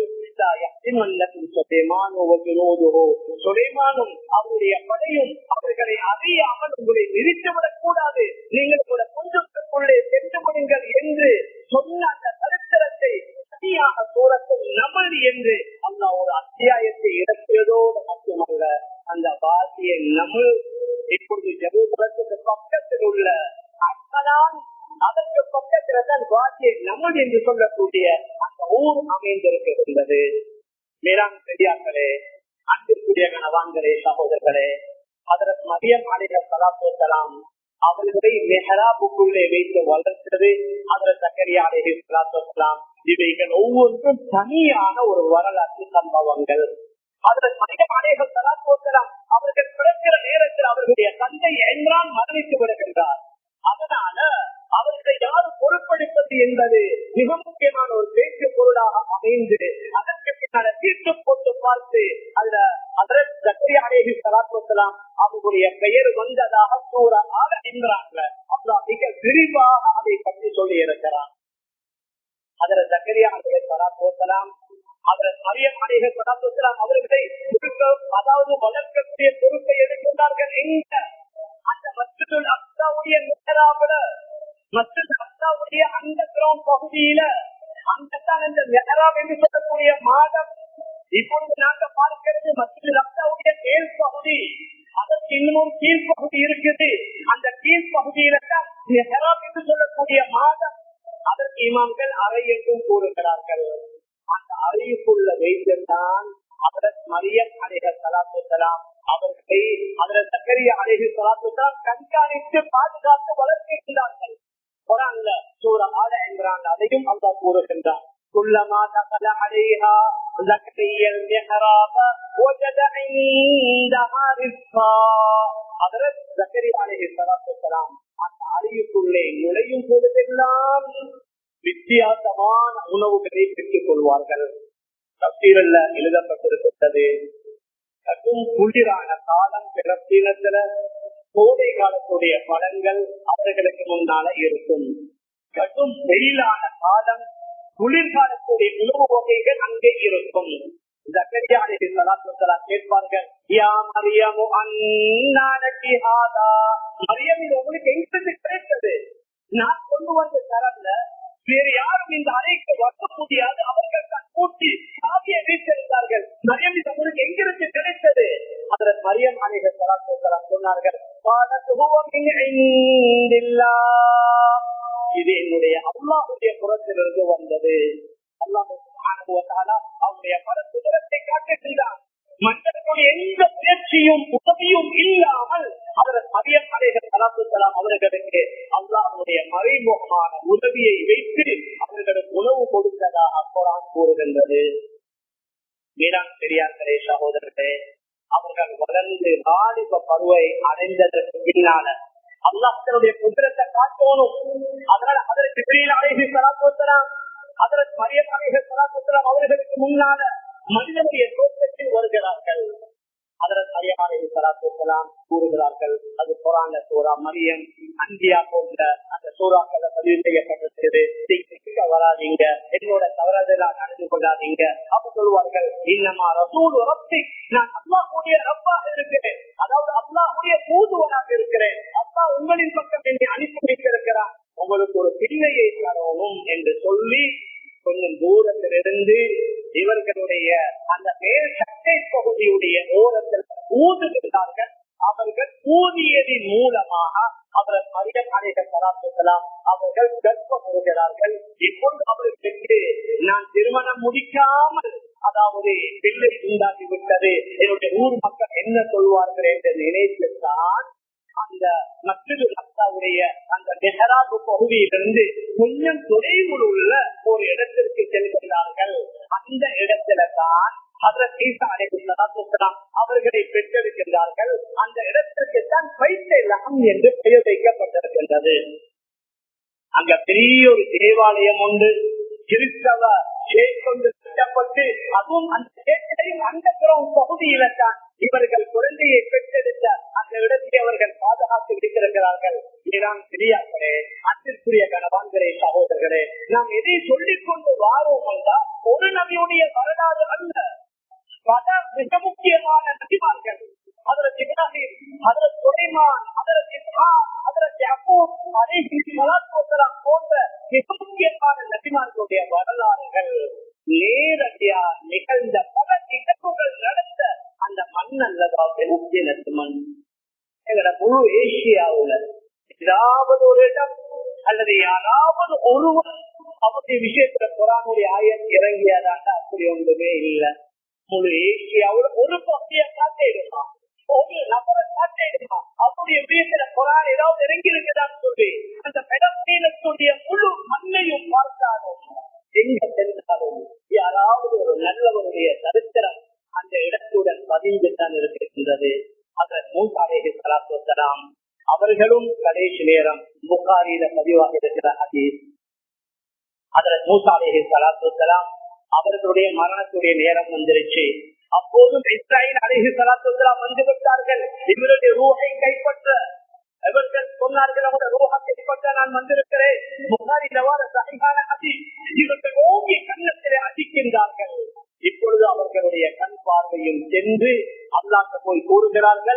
சுலைமானும் அவருடைய படையும் அவர்களை அறியாமல் உங்களை நிறுத்திவிடக் கூடாது நீங்கள் கூட கொஞ்சத்துக்குள்ளே சென்று விடுங்கள் என்று சொன்ன அந்த சரித்திரத்தை தனியாக சூரத்தில் நமல் என்று அந்த ஒரு அத்தியாயத்தை இறக்கியதோடு மட்டுமல்ல அந்த வாசிய நமல் இப்பொழுது ஜெருசலத்துக்கு பக்கத்தில் உள்ள அக்கலான் அதற்கு பக்கத்துல தான் வாசிய நமல் என்று சொல்லக்கூடிய அந்த ஊர் அமைந்திருக்கின்றது மேலாண் பெரியார்களே அன்பிற்குரிய கணவான்களே சகோதரர்களே அதற்கு மதியம் அடைந்த சலாத்தோத்தலாம் அவர்களை மெஹராபுக்குள்ளே வைத்து வளர்த்தது அதில் சக்கரியா அடைகி சலாத்தோத்தலாம் இவைகள் ஒவ்வொன்றும் தனியான ஒரு வரலாற்று சம்பவங்கள் அதில் மனிதம் அடைகள் சலாத்தோத்தலாம் அவர்கள் பிறக்கிற நேரத்தில் அவர்களுடைய தந்தை என்றால் மரணித்து விடுகின்றார் அதனால அவர்களை யாரு பொறுப்படுப்பது என்பது மிக முக்கியமான ஒரு பேச்சு பொருளாக அமைந்து அதற்கு பின்னால தீர்த்து போட்டு பார்த்து அதுல அதற்கு சக்கரியாடேவி சலாத்துவலாம் அவர்களுடைய பெயர் வந்ததாக கூற ஆகின்றாங்க அல்லா மிக விரிவாக அதை பற்றி சொல்லி இருக்கிறார் அதில் சக்கரியாடைய சலாத்துவலாம் அவர் மரியம் அடைக சலாத்துவலாம் அவர்களை அதாவது வளர்க்கக்கூடிய பொறுப்பை எடுக்கின்றார்கள் எங்க அந்த மஸ்ஜிதுல் அக்சாவுடைய மெஹராபுல மஸ்ஜித் அக்சாவுடைய அந்த கிரௌண்ட் பகுதியில அங்கத்தான் இந்த மெஹராப் என்று சொல்லக்கூடிய மாதம் இப்பொழுது நாங்க பார்க்கிறது மஸ்ஜித் அக்சாவுடைய மேல் பகுதி அதற்கு இன்னும் கீழ்ப்பகுதி இருக்குது அந்த கீழ்ப்பகுதியில தான் மெஹராப் என்று சொல்லக்கூடிய மாதம் அதற்கு இமாம்கள் அறை என்றும் கூறுகிறார்கள் அந்த அறைக்குள்ள வைத்துதான் அதற்கு மரியம் அலைக சலாத்து சலாம் அவர்களை அதற்கு சக்கரிய அலைகு சலாத்து சலாம் கண்காணித்து பாதுகாத்து வளர்க்கின்றார்கள் குரான்ல சூர ஆல என்கிறான் அதையும் அல்லா கூறுகின்றான் كلما دخل عليها زكريا المحراب وجد عندها رزقا அதற்கு ஜக்கரியா அலைஹி ஸலாத்து வஸலாம் அந்த அறையுக்குள்ளே நுழையும் பொழுதெல்லாம் வித்தியாசமான உணவுகளை பெற்றுக் கொள்வார்கள் தப்சீரல்ல எழுதப்பட்டிருக்கின்றது கடும் குளிரான காலம் பிறப்பினத்துல கோடை காலத்துடைய பலன்கள் அவர்களுக்கு முன்னால இருக்கும் கடும் வெயிலான காலம் குளிர்காலத்துடைய உணவு வகைகள் அங்கே இருக்கும் கேட்பார்கள் யா மரியமு அண்ணாடி ஹாதா மரியம் இது உங்களுக்கு எங்கிருந்து கிடைத்தது நான் கொண்டு வந்த தரல வேறு யாரும் இந்த அறைக்கு வர முடியாது அவர்கள் தான் கூட்டி சாவியை வைத்திருந்தார்கள் மரியம் இது உங்களுக்கு எங்கிருந்து கிடைத்தது அதில் மரியம் அணிகள் சலாத்து சொன்னார்கள் இது என்னுடைய அல்லாவுடைய புறத்திலிருந்து வந்தது அல்லாஹ் அவருடைய பரசுதரத்தை காட்டுகின்றான் மற்றவர்களுடைய எந்த முயற்சியும் உதவியும் இல்லாமல் அவர் மதியம் அலைகள் சலாத்துலாம் அவர்களுக்கு அல்லாஹுடைய மறைமுகமான உதவியை வைத்து அவர்களுக்கு உணவு கொடுத்ததாக குரான் கூறுகின்றது வீரான் பெரியார்களே சகோதரர்களே அவர்கள் வளர்ந்து வாலிப பருவை அடைந்ததற்கு பின்னால அல்லாஹனுடைய குதிரத்தை காட்டணும் அதனால அதற்கு பிரியில் அலைகை சலாத்துலாம் அதற்கு மரியம் அலைகள் சலாத்துலாம் அவர்களுக்கு முன்னால மனிதனுடைய தோற்றத்தில் வருகிறார்கள் அதற்கு அரியகாலை சலாத்துலாம் கூறுகிறார்கள் அது குரான சூறா மரியம் அந்தியா போன்ற அந்த சூறாக்கள் பதிவு செய்யப்பட்டிருக்கிறது வராதீங்க என்னோட தவறுதலாக நடந்து கொள்ளாதீங்க அப்ப சொல்வார்கள் இன்னமா ரசூல் ரப்பி நான் அல்லாஹுடைய ரப்பாக இருக்கிறேன் அதாவது அல்லாஹுடைய தூதுவனாக இருக்கிறேன் அப்பா உங்களின் பக்கம் என்னை அனுப்பி வைத்திருக்கிறான் உங்களுக்கு ஒரு பிள்ளையை தரணும் என்று சொல்லி கொஞ்சம் தூரத்திலிருந்து இவர்களுடைய அந்த மேல் சட்டை பகுதியுடைய ஓரத்தில் ஊதுகிறார்கள் அவர்கள் ஊதியதின் மூலமாக அவர் மரியம் அலைகள் சலாத்துக்கலாம் அவர்கள் கர்ப்பம் வருகிறார்கள் இப்பொழுது அவர்களுக்கு நான் திருமணம் முடிக்காமல் அதாவது பிள்ளை உண்டாகி விட்டது என்னுடைய ஊர் மக்கள் என்ன சொல்வார்கள் என்று நினைத்துத்தான் அந்த மற்றொரு அத்தாவுடைய அந்த நெஹராபு பகுதியிலிருந்து கொஞ்சம் தொலைவில் உள்ள ஒரு இடத்திற்கு செல்கிறார்கள் அந்த இடத்துல தான் அவர்களை பெற்றிருக்கின்றார்கள் அந்த இடத்திற்கு தான் பைத்தலம் என்று பெயர் வைக்கப்பட்டிருக்கின்றது அங்க பெரிய ஒரு தேவாலயம் உண்டு கிறிஸ்தவ கொண்டு கட்டப்பட்டு அதுவும் அந்த சேட்டையும் அந்த பகுதியில தான் இவர்கள் குழந்தையை பெற்றெடுத்த அந்த இடத்தை அவர்கள் பாதுகாத்து வைத்திருக்கிறார்கள் இதுதான் பெரியார்களே அன்பிற்குரிய கணவான்களே சகோதரர்களே நாம் எதை சொல்லிக் கொண்டு வாரோம் என்றால் ஒரு நபியுடைய வரலாறு அல்ல பல மிக முக்கியமான நபிமார்கள் அதற்கு இப்ராஹிம் அதற்கு சுலைமான் அதற்கு அதற்கு அப்பூப் அலைஹி ஸலாத்து போன்ற மிக முக்கியமான நபிமார்களுடைய வரலாறுகள் நேரடியா நிகழ்ந்த பல நிகழ்வுகள் நடந்த அந்த மண் அல்லதாவது முக்கியத்து மண் எங்கட முழு ஏசியாவுல ஏதாவது ஒரு இடம் அல்லது யாராவது ஒருவர் அவருடைய விஷயத்துல குரானுடைய ஆயம் இறங்கியதாக அப்படி ஒன்றுமே இல்லை முழு ஏசியாவுல ஒரு பகுதியை காட்டிடுமா ஒரு நபரை காட்டிடுமா அவருடைய விஷயத்துல குரான் ஏதாவது இறங்கி இருக்குதான்னு சொல்லி அந்த பெடமீனத்துடைய முழு மண்ணையும் பார்த்தாலும் எங்க சென்றாலும் யாராவது ஒரு நல்லவருடைய சரித்திரம் அந்த இடத்துடன் பதிந்து தான் இருக்கின்றது அதன் மூசாலேஹி சலாத்து வசலாம் அவர்களும் கடைசி நேரம் புகாரியில பதிவாக இருக்கிற ஹதீஸ் அதன் மூசாலேஹி சலாத்து வசலாம் அவர்களுடைய மரணத்துடைய நேரம் வந்துருச்சு அப்போதும் இஸ்ராயில் அழகி சலாத்துலாம் வந்து விட்டார்கள் இவருடைய ரூஹை கைப்பற்ற இவர்கள் சொன்னார்கள் அவருடைய ரூஹா கைப்பற்ற நான் வந்திருக்கிறேன் புகாரில் வர சகிகான அதி இவர்கள் ஓங்கி கண்ணத்திலே அடிக்கின்றார்கள் இப்பொழுது அவர்களுடைய கண் பார்வையும் சென்று அல்லாக்க போய் கூறுகிறார்கள்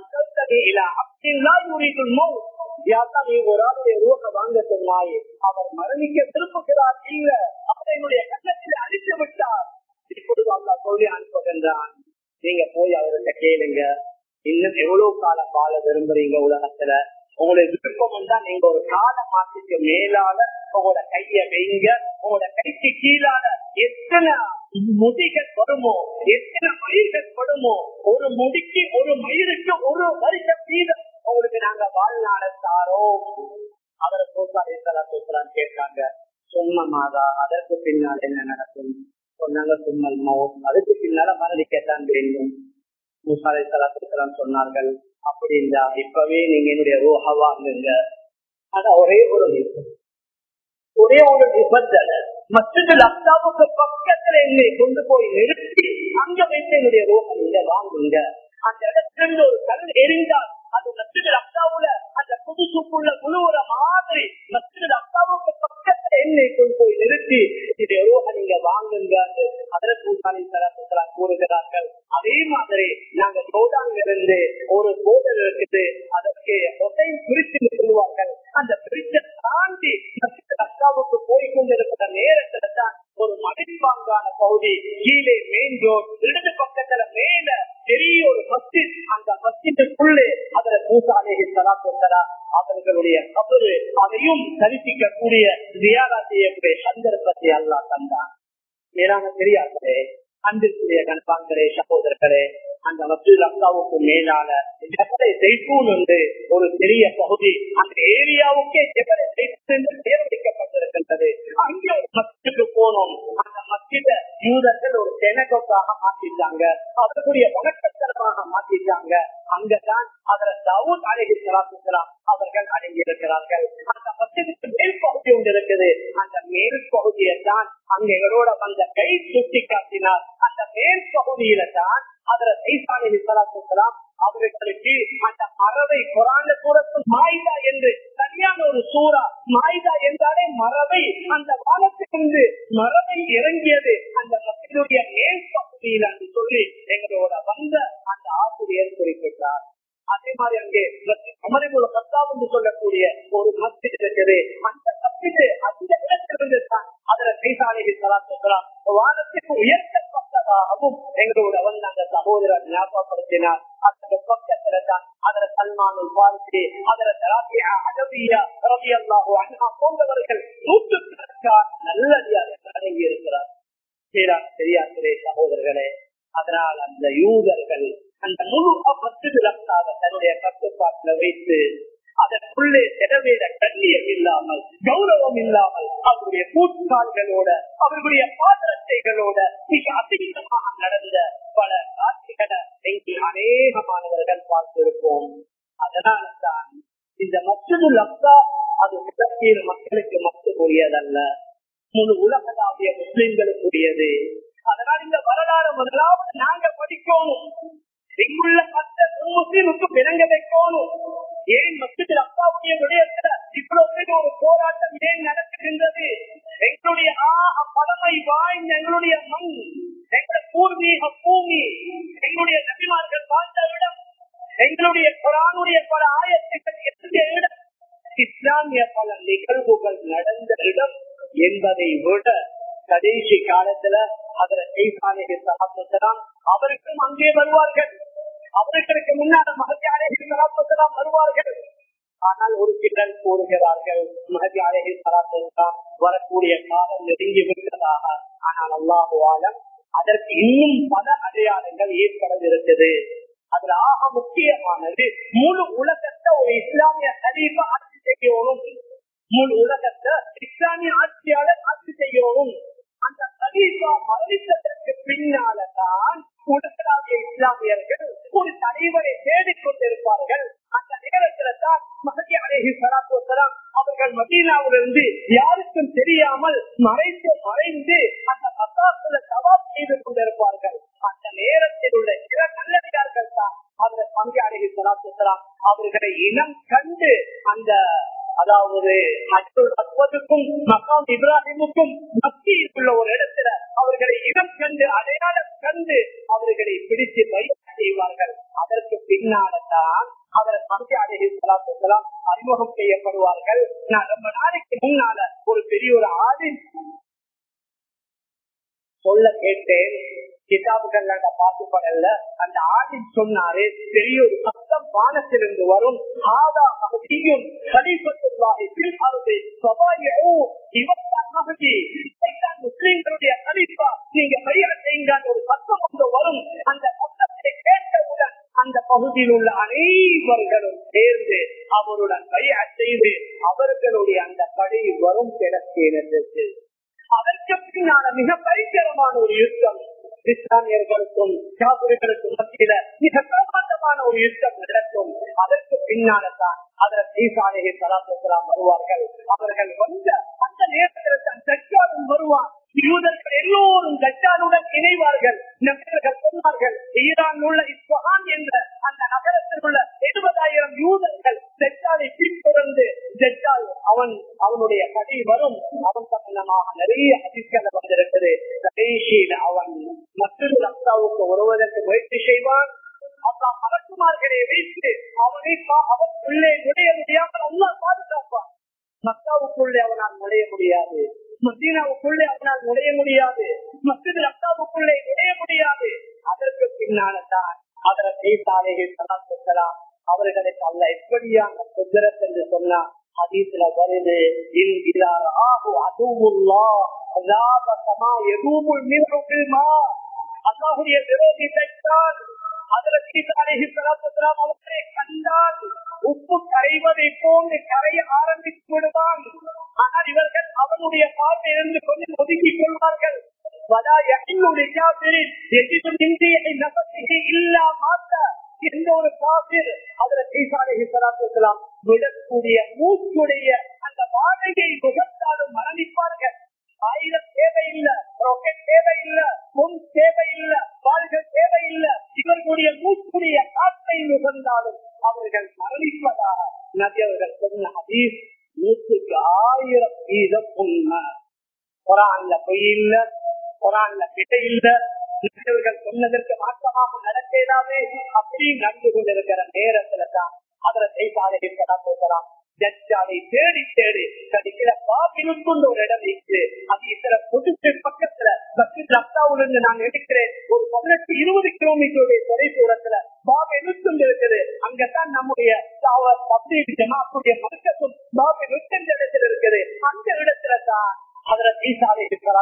ஒரு ஆளுடைய ரூப வாங்க சொன்னாயே அவர் மரணிக்க திரும்புகிறார் இல்ல அவருடைய கண்ணத்தில் அடித்து விட்டார் இப்பொழுது அல்லா சொல்லி அனுப்புகின்றான் நீங்க போய் அவர்கிட்ட கேளுங்க இன்னும் எவ்வளவு காலம் வாழ விரும்புறீங்க உலகத்துல உங்களுடைய விருப்பம் தான் நீங்க ஒரு கால மாசத்துக்கு மேலால உங்களோட கைய வைங்க உங்களோட கைக்கு கீழால எத்தனை முடிகள் வருமோ எத்தனை மயிர்கள் வருமோ ஒரு முடிக்கு ஒரு மயிருக்கு ஒரு வருஷம் வீதம் உங்களுக்கு நாங்க வாழ்நாள தாரோம் அவரை சோசாரி கேட்காங்க சும்மமாதா அதற்கு பின்னால் என்ன நடக்கும் சொன்னாங்க சும்மல் மோ அதுக்கு பின்னால மரணிக்கத்தான் வேண்டும் முசாலை சலாத்துலாம் சொன்னார்கள் அப்படி இல்ல இப்பவே நீங்க என்னுடைய ரூஹா வாங்குங்க ஆனா ஒரே ஒரு நிபந்தனை. ஒரே ஒரு நிபந்தனை மற்ற லப்டாவுக்கு பக்கத்துல என்னை கொண்டு போய் நிறுத்தி அங்க வைத்து என்னுடைய ரூஹா நீங்க வாங்குங்க அந்த இடத்துல ஒரு கல் எரிந்தால் அது மற்ற லப்டாவுல அந்த புதுசுக்குள்ள முழுவத மாதிரி மற்ற லப்டாவுக்கு பக்கத்துல என்னை கொண்டு போய் நிறுத்தி என்னுடைய ரூஹா நீங்க வாங்குங்க அதற்கு முசாலை சலாத்துலாம் கூறுகிறார்கள் அதே மாதிரி நாங்க சோடாங்க இருந்து ஒரு போதல் இருக்குது அதற்கு ஒட்டை பிரித்து சொல்லுவார்கள் அந்த பிரிச்ச தாண்டி அக்காவுக்கு போய் கொண்டிருக்கிற நேரத்துல தான் ஒரு மடிப்பாங்கான பகுதி கீழே மெயின் ரோட் இடது பக்கத்துல மேல பெரிய ஒரு மஸ்ஜித் அந்த மஸ்ஜித்துக்குள்ளே அதுல மூசாலே சலாத்தரா அவர்களுடைய கபரு அதையும் தரிசிக்கக்கூடிய தியாரா செய்யக்கூடிய சந்தர்ப்பத்தை அல்லா தந்தான் மேலான தெரியாதே அன்பிற்குரிய கண்பாங்களே சகோதரர்களே அந்த மசூல் அக்காவுக்கு மேலான ஜபலை ஜெய்தூன் என்று ஒரு பெரிய பகுதி அந்த ஏரியாவுக்கே ஜபலை ஜெய்தூன் என்று பெயர் வைக்கப்பட்டிருக்கின்றது அங்கே ஒரு மஸ்ஜிக்கு போனோம் அந்த மஸ்ஜித யூதர்கள் ஒரு செனகோக்காக மாற்றிட்டாங்க அதற்குரிய வணக்கத்தனமாக மாற்றிட்டாங்க அங்கதான் அதில் தவுத் அழகி சலாத்துலாம் அவர்கள் அடங்கியிருக்கிறார்கள் அந்த மஸ்ஜிதுக்கு மேல் பகுதி ஒன்று இருக்குது அந்த மேல் பகுதியை தான் அங்க எங்களோட வந்த கை சுட்டி காட்டினார் அந்த மேல் பகுதியில தான் அதுல சைசானி சலாத்துலாம் அவர்களுக்கு அந்த மரபை குரான சூரத்தில் மாய்தா என்று சரியான ஒரு சூறா மாய்தா என்றாலே மரபை அந்த வானத்திலிருந்து மரபை இறங்கியது அந்த மக்களுடைய மேல் பகுதியில் என்று சொல்லி எங்களோட வந்த அந்த ஆசிரியர் குறிப்பிட்டார் அதே மாதிரி அங்கே அமரிமுள்ள கத்தாப் என்று சொல்லக்கூடிய ஒரு மஸ்ஜித் இருக்குது அந்த மஸ்ஜித் அந்த இடத்திலிருந்து தான் அதுல சைசானிகள் சலாத்துலாம் வானத்துக்கு உயர்த்தப்பட்டதாகவும் எங்களோட வந்து அந்த சகோதரர் ஞாபகப்படுத்தினார் அந்த பக்கத்துல தான் அதுல சல்மானுல் பார்த்தி அதுல தராபியா அகவியா ரவி அல்லாஹோ அண்ணா போன்றவர்கள் நூற்றுக்கணக்கான நல்லடியாக அடங்கி இருக்கிறார் சீரா பெரியார்களே சகோதரர்களே அதனால் அந்த யூதர்கள் அந்த முழு பத்து விளக்காக தன்னுடைய கட்டுப்பாட்டுல வைத்து அதற்குள்ளே செலவேட கண்ணியம் இல்லாமல் கௌரவம் இல்லாமல் அவருடைய கூட்டாள்களோட அவர்களுடைய பாதரட்டைகளோட மிக அதிகமாக நடந்த பல காட்சிகளை இங்கு அநேகமானவர்கள் பார்த்திருப்போம் அதனால தான் இந்த மற்றொரு லப்தா அது மிகப்பெரிய மக்களுக்கு மக்களுக்குரியதல்ல முழு உலகளாவிய முஸ்லிம்களுக்குரியது அதனால் இந்த வரலாறு முதலாவது நாங்க படிக்கணும் இங்குள்ள மற்ற முஸ்லிமுக்கு விளங்க வைக்கணும் ஏன் மத்தியில் அப்பாவுடைய விடயத்துல இவ்வளவு பெரிய ஒரு போராட்டம் ஏன் நடக்குகின்றது எங்களுடைய ஆக பழமை வாய்ந்த எங்களுடைய மண் எங்களுடைய பூர்வீக பூமி எங்களுடைய நபிமார்கள் வாழ்ந்த இடம் எங்களுடைய குரானுடைய பல ஆயத்துக்கள் எந்த இடம் இஸ்லாமிய பல நிகழ்வுகள் நடந்த இடம் என்பதை விட கடைசி காலத்துல அதுல செய்சாலைகள் சகாப்தலாம் அவருக்கும் அங்கே வருவார்கள் அவர்களுக்கு முன்னால மகத்தியாலைகள் சகாப்தலாம் வருவார்கள் ஆனால் ஒரு சிலர் கூறுகிறார்கள் மகத்தியாலைகள் சகாப்தலாம் வரக்கூடிய காலம் நெருங்கி விட்டதாக ஆனால் அல்லாஹுவாலம் அதற்கு இன்னும் பல அடையாளங்கள் ஏற்படவிருக்கிறது அதுல ஆக முக்கியமானது முழு உலகத்தை ஒரு இஸ்லாமிய கலீபா ஆட்சி செய்யணும் முழு உலகத்தை இஸ்லாமிய ஆட்சியாளர் ஆட்சி செய்யணும் அந்த கலீபா மரணித்ததற்கு பின்னால்தான் உலகளாவிய இஸ்லாமியர்கள் ஒரு தலைவரை தேடிக் கொண்டிருப்பார்கள் அந்த நேரத்துல தான் மகதி அலேஹி சலாத்துலாம் அவர்கள் மதீனாவிலிருந்து யாருக்கும் தெரியாமல் மறைந்து மறைந்து அந்த மசாசுல சவால் செய்து கொண்டிருப்பார்கள் அந்த நேரத்தில் உள்ள சில நல்லடியார்கள் தான் அந்த மகதி அலேஹி சலாத்துலாம் அவர்களை இனம் கண்டு அந்த அதாவது அற்பதுக்கும் மக்காம் இப்ராஹிமுக்கும் மத்தியில் உள்ள ஒரு இடத்துல அவர்களை இனம் கண்டு அடையாளம் கண்டு அவர்களை பிடித்து பயிற்சி செய்வார்கள் அதற்கு பின்னால்தான் அவர் சந்தியாதிகளாம் அறிமுகம் செய்யப்படுவார்கள் நான் ரொம்ப நாளைக்கு முன்னால ஒரு பெரிய ஒரு ஆளின் சொல்ல கேட்டேன் கிதாபுகள்ல பார்க்கப்படல அந்த ஆடில் சொன்னாரு பெரிய ஒரு சத்தம் வானத்திலிருந்து வரும் ஆதா மகதியும் கலிபத்துள்ளாகி பின்அருது சபாயோ இவர்தான் மகதி இதைத்தான் முஸ்லிம்களுடைய கலிப்பா நீங்க பையா செய்யுங்க ஒரு சத்தம் ஒன்று வரும் அந்த சத்தத்தை கேட்டவுடன் அந்த பகுதியில் உள்ள அனைவர்களும் சேர்ந்து அவருடன் பையா செய்து அவர்களுடைய அந்த படை வரும் கிடக்கிறது அதற்கு பின்னால மிக பயங்கரமான ஒரு யுத்தம் இஸ்லாமியர்களுக்கும் காவிரிகளுக்கும் மத்தியில மிக பிரமாண்டமான ஒரு யுத்தம் நடக்கும் அதற்கு பின்னால்தான் அதில் ஈசானகி சலாத்துலாம் வருவார்கள் அவர்கள் வந்த அந்த நேரத்தில் தான் தஜ்ஜாலும் வருவார் யூதர்கள் எல்லோரும் தஜ்ஜாலுடன் இணைவார்கள் நபர்கள் சொன்னார்கள் ஈரான் உள்ள இஸ்வஹான் என்ற அந்த நகரத்தில் உள்ள எழுபதாயிரம் யூதர்கள் தஜ்ஜாலை பின்தொடர்ந்து தஜ்ஜால் அவன் அவனுடைய கதை வரும் அவன் சம்பந்தமாக நிறைய அதிர்களை வந்திருக்கிறது கடைசியில் அவன் மற்றொரு ரக்தாவுக்கு வருவதற்கு முயற்சி செய்வான் அப்பா மலக்குமார்களை வைத்து அவனை அவன் உள்ளே நுழைய முடியாமல் அல்லா பாதுகாப்பான் மக்காவுக்குள்ளே அவனால் நுழைய முடியாது மதீனாவுக்குள்ளே அவனால் நுழைய முடியாது மத்திய ரக்தாவுக்குள்ளே நுழைய முடியாது அதற்கு பின்னால்தான் அதற்கு செய்தாலேகள் சலாத்துக்கலாம் அவர்களுக்கு அல்ல எப்படியான குதிரத் என்று சொன்னா ஹதீஸ்ல வருது இன்கிறார் ஆகு அதுவுல்லா அல்லாத சமா எதுவும் நிறுவமா அல்லாஹுடைய விரோதி தைத்தான் அதற்கு அழகி சலாத்துலாம் அவர்களை கண்டால் உப்பு கரைவதை போன்று கரைய ஆரம்பித்து விடுவான் ஆனால் இவர்கள் அவனுடைய பார்வையிலிருந்து கொஞ்சம் ஒதுக்கிக் கொள்வார்கள் எந்த ஒரு காபிர் அதுல ஈசாலாம் விடக்கூடிய மூச்சுடைய அந்த வாடகை முகத்தாலும் மரணிப்பார்கள் ஆயிரம் தேவையில்லை ராக்கெட் தேவையில்லை பொன் தேவையில்லை வாள்கள் தேவையில்லை இவர்களுடைய மூச்சுடைய காற்றை நுகர்ந்தாலும் அவர்கள் மரணிப்பதாக நபி அவர்கள் சொன்ன ஹதீஸ் நூற்றுக்கு ஆயிரம் வீதம் உண்மை குரான்ல பொய் இல்ல குரான்ல பிழை இல்ல நபியவர்கள் சொன்னதற்கு மாற்றமாக நடக்கலாமே அப்படி நடந்து கொண்டிருக்கிற நேரத்துல தான் அதுல செய்தாலே போகலாம் ஜட்ஜாலை தேடி தேடி கிடைக்கிற பாபினுக்கு ஒரு இடம் இருக்கு அது இத்தனை புதுச்சு பக்கத்துல லக்னாவிலிருந்து நான் எடுக்கிறேன் ஒரு பதினெட்டு இருபது கிலோமீட்டருடைய தொலை தூரத்துல பாபை நிறுத்தம் இருக்குது அங்கதான் நம்முடைய ஜமாத்துடைய மர்க்கத்தும் பாபை நிறுத்தம் இடத்துல இருக்குது அந்த இடத்துல தான் அதுல ஈசாலை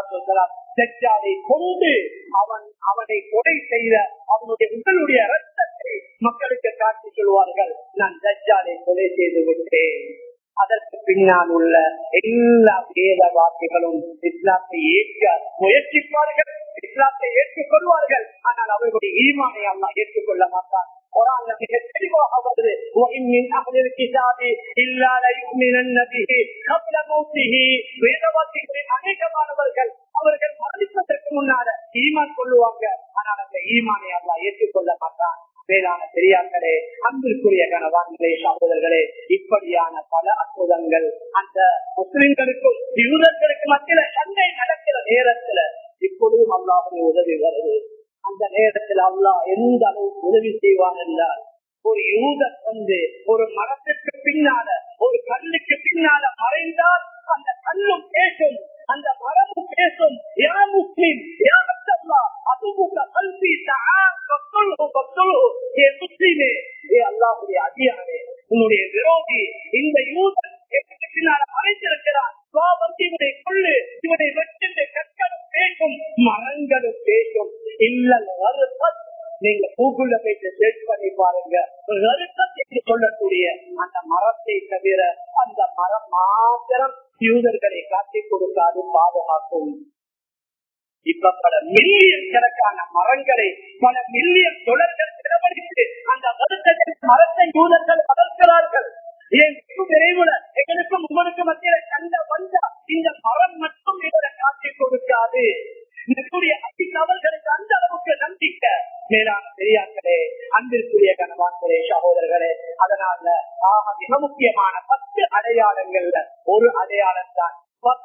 ஜட்ஜாலை கொண்டு அவன் அவனை கொலை செய்த அவனுடைய உங்களுடைய ரத்தத்தை மக்களுக்கு காட்டி சொல்வார்கள் நான் ஜட்ஜாலை கொலை செய்து விட்டேன் அதற்கு பின்னால் உள்ள எல்லா வேத வார்த்தைகளும் இஸ்லாத்தை ஏற்க முயற்சிப்பார்கள் இஸ்லாத்தை ஏற்றுக்கொள்வார்கள் ஆனால் அவர்களுடைய ஈமானை அல்லா ஏற்றுக்கொள்ள மாட்டார் குரான் மிக தெளிவாக வருது وَإِن مِّنْ أَهْلِ الْكِتَابِ إِلَّا لَيُؤْمِنَنَّ بِهِ قَبْلَ مَوْتِهِ வேதவாசிகளின் அநேகமானவர்கள் அவர்கள் மரணிப்பதற்கு முன்னால ஈமான் கொள்ளுவாங்க ஆனால் அந்த ஈமானை அல்லா ஏற்றுக்கொள்ள மாட்டான் வேளாண் பெரியார்களே அன்பிற்குரிய கணவான்களே சகோதரர்களே இப்படியான பல அற்புதங்கள் அந்த முஸ்லிம்களுக்கும் யூதர்களுக்கு மத்தியில சண்டை நடக்கிற நேரத்துல இப்பொழுதும் அல்லாவுடைய உதவி வருது அந்த நேரத்தில் அல்லாஹ் எந்த அளவுக்கு உதவி செய்வான் என்றால் ஒரு யூதர் வந்து ஒரு மரத்திற்கு பின்னால ஒரு கல்லுக்கு பின்னால மறைந்தால் அந்த கல்லும் பேசும் அந்த மரமும் பேசும் யா முஸ்லிம் யா அத்தல்லா அதுமுக கல்வி முஸ்லிமே ஏ அல்லாஹுடைய அதிகாரே உன்னுடைய விரோதி இந்த யூதன் பின்னால மறைந்திருக்கிறான் இவனை கொள்ளு இவனை வெட்டு கற்களும் பேசும் மரங்களும் பேசும் இல்ல நீங்க கூகுள்ல போயிட்டு சர்ச் பண்ணி பாருங்க என்று சொல்லக்கூடிய அந்த மரத்தை தவிர அந்த மரம் மாத்திரம் யூதர்களை காட்டிக் கொடுக்காது பாதுகாக்கும் இப்ப பல மில்லியன் கணக்கான மரங்களை பல மில்லியன் தொடர்கள் செலவழித்து அந்த வருத்தத்தில் மரத்தை யூதர்கள் வளர்க்கிறார்கள் ஏன் விரைவுல எங்களுக்கும் உங்களுக்கு மத்தியில கண்ட வந்தா இந்த மரம் மட்டும் இவரை காட்டிக் கொடுக்காது என்னுடைய அவர்களுக்கு அந்த அளவுக்கு நம்பிக்கை மேலான பெரியார்களே அன்பிற்குரிய கணவான்களே சகோதரர்களே அதனால ஆக மிக முக்கியமான பத்து அடையாளங்கள்ல ஒரு அடையாளம் தான்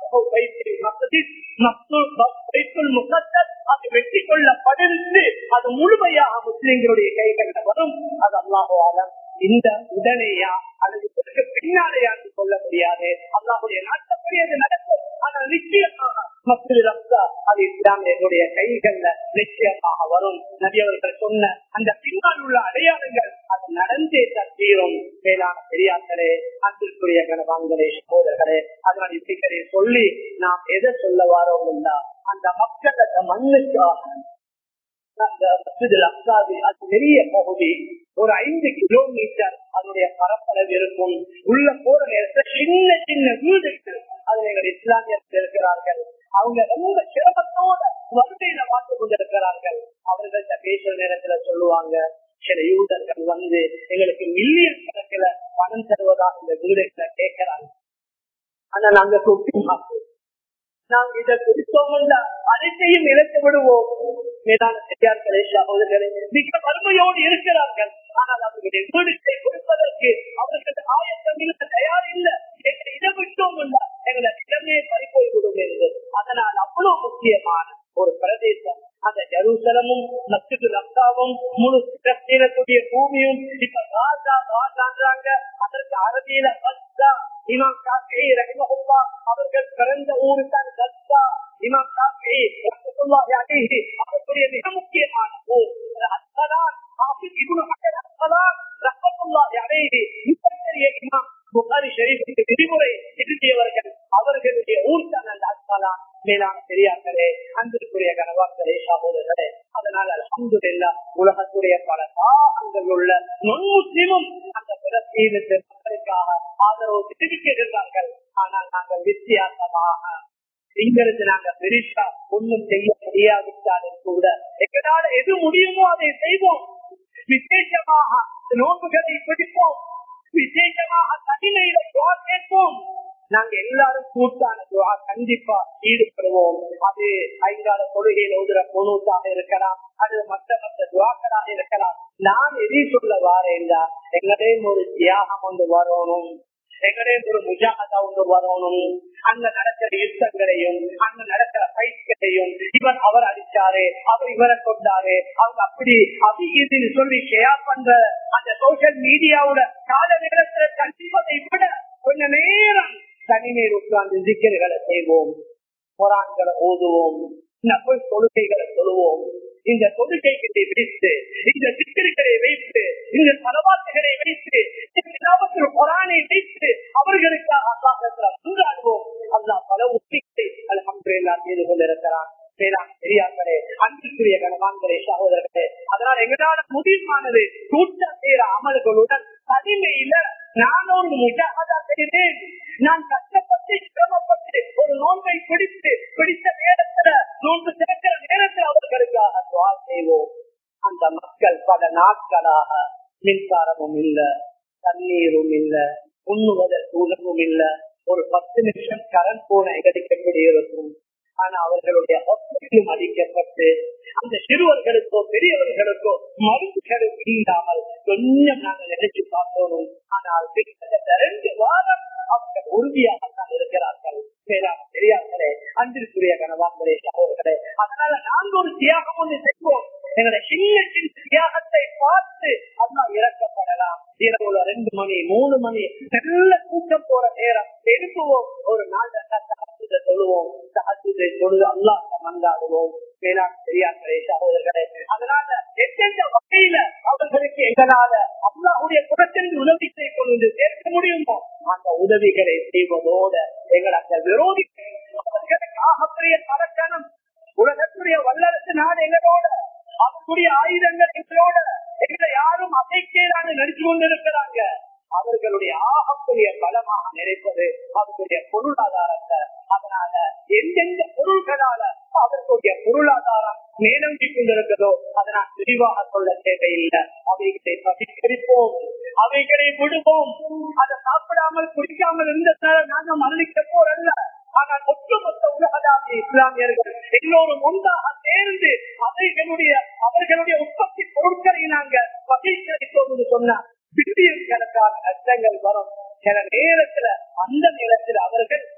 அது வெற்றி கொள்ளப்படிந்து அது முழுமையாக முஸ்லிம்களுடைய கைகளில் வரும் அது அல்லாஹாலம் இந்த உடனேயா அல்லது இதற்கு பின்னாலேயா சொல்ல முடியாது அல்லாஹுடைய நாட்டப்படி அது நடக்கும் ஆனால் நிச்சயமாக மஸ்ஜித் அக்ஸா அது இஸ்லாமியர்களுடைய கைகள்ல நிச்சயமாக வரும் நபி அவர்கள் சொன்ன அந்த பின்னால் உள்ள அடையாளங்கள் அது நடந்தே தீரும் மேலான பெரியார்களே அன்பிற்குரிய கணவான்களே சகோதரர்களே அதனால் இப்படிக்கரை சொல்லி நாம் எதை சொல்ல வாரோம்னா அந்த மக்கள் அந்த மண்ணுக்காக அந்த மஸ்ஜித் அக்ஸாவி அது பெரிய பகுதி ஒரு ஐந்து கிலோமீட்டர் அதனுடைய பரப்பளவு இருக்கும் உள்ள போற நேரத்தில் சின்ன சின்ன வீடுகள் அதுல எங்கள் இஸ்லாமியர்கள் இருக்கிறார்கள் அவங்க ரொம்ப சிரமத்தோட வறுமையில பார்த்து கொண்டிருக்கிறார்கள் அவர்கள்ட்ட பேசுற நேரத்துல சொல்லுவாங்க சில யூதர்கள் வந்து எங்களுக்கு மில்லியன் கணக்குல பணம் தருவதா இந்த வீடுகளை கேட்கிறாங்க ஆனா நாங்க கூப்பிட்டு மாட்டோம் நாம் இதை குறித்தோம் அனைத்தையும் இழந்து விடுவோம் மேலான பெரியார்களே சகோதரர்களே மிக வறுமையோடு இருக்கிறார்கள் ஆனால் அவர்களுடைய வீடுகளை கொடுப்பதற்கு அவர்கள் ஆயத்தம் இல்லை தயார் இல்லை எங்களை இடம் விட்டோம் எங்களை இடமே பறிப்போய் விடும் என்று அதனால் அவ்வளவு முக்கியமான ஒரு பிரதேசம் அந்த ஜெருசலமும் மஸ்ஜிது ரக்தாவும் முழு சீரக்கூடிய பூமியும் இப்ப காசா காசான்றாங்க அதற்கு அரபியில பஸ்தா இமாம் காஃபி ரஹிமஹுல்லா அவர்கள் பிறந்த ஊரு தான் கஸ்தா இமாம் காஃபி ரஹ்மத்துல்லாஹி அலைஹி அவர்களுடைய மிக முக்கியமான ஊர் அஸ்ஸலாத் ஹாஃபிஸ் இப்னு ஹஜர் அஸ்ஸலாத் ரஹ்மத்துல்லாஹி அலைஹி மிகப்பெரிய இமாம் புகாரி ஷரீஃபுக்கு விதிமுறை எழுதியவர்கள் அவர்களுடைய ஊர் தான் அந்த அஸ்ஸலாத் மேலான பெரியார்களே அன்பிற்குரிய கனவாக்களே சகோதரர்களே அதனால் அலமதுல்லா உலகத்துடைய பல தாகங்கள் உள்ள நுண்முஸ்லிமும் அந்த பிரச்சீனத்து மக்களுக்காக ஆதரவு தெரிவிக்கிறார்கள் ஆனால் நாங்கள் வித்தியாசமாக இங்கிருந்து நாங்க பெரிசா ஒன்றும் செய்ய முடியாவிட்டாலும் கூட எங்களால எது முடியுமோ அதை செய்வோம் விசேஷமாக நோன்புகளை பிடிப்போம் விசேஷமாக தனிமையில துவா கேட்போம் நாங்க எல்லாரும் கூட்டான துவா கண்டிப்பா ஈடுபடுவோம் அது ஐந்தாறு கொள்கையில் ஓதுற பொண்ணூத்தாக இருக்கலாம் அது மற்ற மற்ற துவாக்களாக இருக்கலாம் நான் எதை சொல்ல வாரேன்டா எங்களையும் ஒரு தியாகம் கொண்டு வரணும் எங்களையும் ஒரு முஜாகதா ஒன்று வரணும் அங்க நடக்கிற யுத்தங்களையும் அங்க நடக்கிற பயிற்சிகளையும் இவர் அவர் அடிச்சாரு அவர் இவரை கொண்டாரு அவங்க அப்படி அது இதுன்னு சொல்லி ஷேர் பண்ற அந்த சோசியல் மீடியாவோட கால நேரத்துல கண்டிப்பதை விட கொஞ்ச நேரம் தனிநீர் உட்கார்ந்து சிக்கல்களை செய்வோம் குரான்களை ஓதுவோம் நபல் தொழுகைகளை சொல்லுவோம் இந்த தொழுகைகளை வைத்து இந்த சிக்கல்களை வைத்து இந்த பலவாட்டுகளை வைத்து இந்த குரானை வைத்து அவர்களுக்காக அல்லாஹ் கொண்டாடுவோம் அல்லாஹ் பல உத்திகளை அலமதுல்லா செய்து கொண்டிருக்கிறான் மேலான பெரியார்களே அன்பிற்குரிய கனவான்களே சகோதரர்களே அதனால் எங்களால முடிவானது கூட்டம் செய்யற அமல்களுடன் தனிமையில நான் ஒரு முஜாகதா செய்தேன் நான் கஷ்டப்பட்டு சிரமப்பட்டு ஒரு நோன்பை பிடித்து பிடித்த நேரத்துல நோன்பு திறக்கிற நேரத்தில் அவர்களுக்காக துவா செய்வோம் அந்த மக்கள் பல நாட்களாக மின்சாரமும் இல்ல தண்ணீரும் இல்ல உண்ணுவதற்கு உணவும் இல்ல ஒரு பத்து நிமிஷம் கரண்ட் போன எங்களுக்கு எப்படி இருக்கும் ஆனா அவர்களுடைய ஹாஸ்பிட்டலும் அளிக்கப்பட்டு அந்த சிறுவர்களுக்கோ பெரியவர்களுக்கோ மருந்துகளும் இல்லாமல் கொஞ்சம் நாங்கள் நினைச்சு பார்த்தோம் ஆனால் கிட்டத்தட்ட ரெண்டு வாரம் அவங்க உறுதியாகத்தான் இருக்கிறார்கள் மேலான பெரியார்களே அன்பிற்குரிய கனவான்களே சகோதரர்களே அதனால நாங்கள் ஒரு தியாகம் ஒன்று செய்வோம் எங்களுடைய சின்ன சின்ன தியாகத்தை பார்த்து அல்லா இறக்கப்படலாம் இரவுல ரெண்டு மணி மூணு மணி நல்ல கூட்டம் போற நேரம் எழுப்புவோம் ஒரு நாள் சகத்துதை சொல்லுவோம் சகத்துதை தொழுது அல்லா மந்தாடுவோம் மேலாண் பெரியார்களே சகோதரர்களே அதனால எந்தெந்த வகையில அவர்களுக்கு எங்களால அல்லாவுடைய புறத்தில் உதவி செய்து கொண்டு சேர்க்க முடியுமோ அந்த உதவிகளை செய்வதோட எங்கள் அந்த விரோதிகள் அவர்களுக்கு ஆகப்பெரிய தரக்கணம் உலகத்துடைய வல்லரசு நாடு எங்களோட அவர்களுடைய ஆயுதங்கள் எங்களோட எங்களை யாரும் அசைக்கேறாங்க நடிச்சு கொண்டிருக்கிறாங்க அவர்களுடைய ஆகக்கூடிய பலமாக நினைப்பது அவர்களுடைய பொருளாதாரத்தை அதனால எந்தெந்த பொருள்களால அவர்களுடைய பொருளாதாரம் மேலோங்கி கொண்டிருக்கிறதோ அதை நான் விரிவாக சொல்ல தேவையில்லை அவைகளை பகிர்ப்போம் அவைகளை விடுவோம் அதை சாப்பிடாமல் குடிக்காமல் இருந்த நாங்க மரணிக்க போறல்ல ஆனால் ஒட்டுமொத்த உலகளாவிய இஸ்லாமியர்கள் எல்லோரும் ஒன்றாக சேர்ந்து அவைகளுடைய அவர்களுடைய உற்பத்தி பொருட்களை நாங்க பகிர்ந்தளித்தோம் என்று சொன்ன பில்லியன் கணக்கான நஷ்டங்கள் வரும் சில நேரத்துல அந்த நேரத்தில் அவர்கள்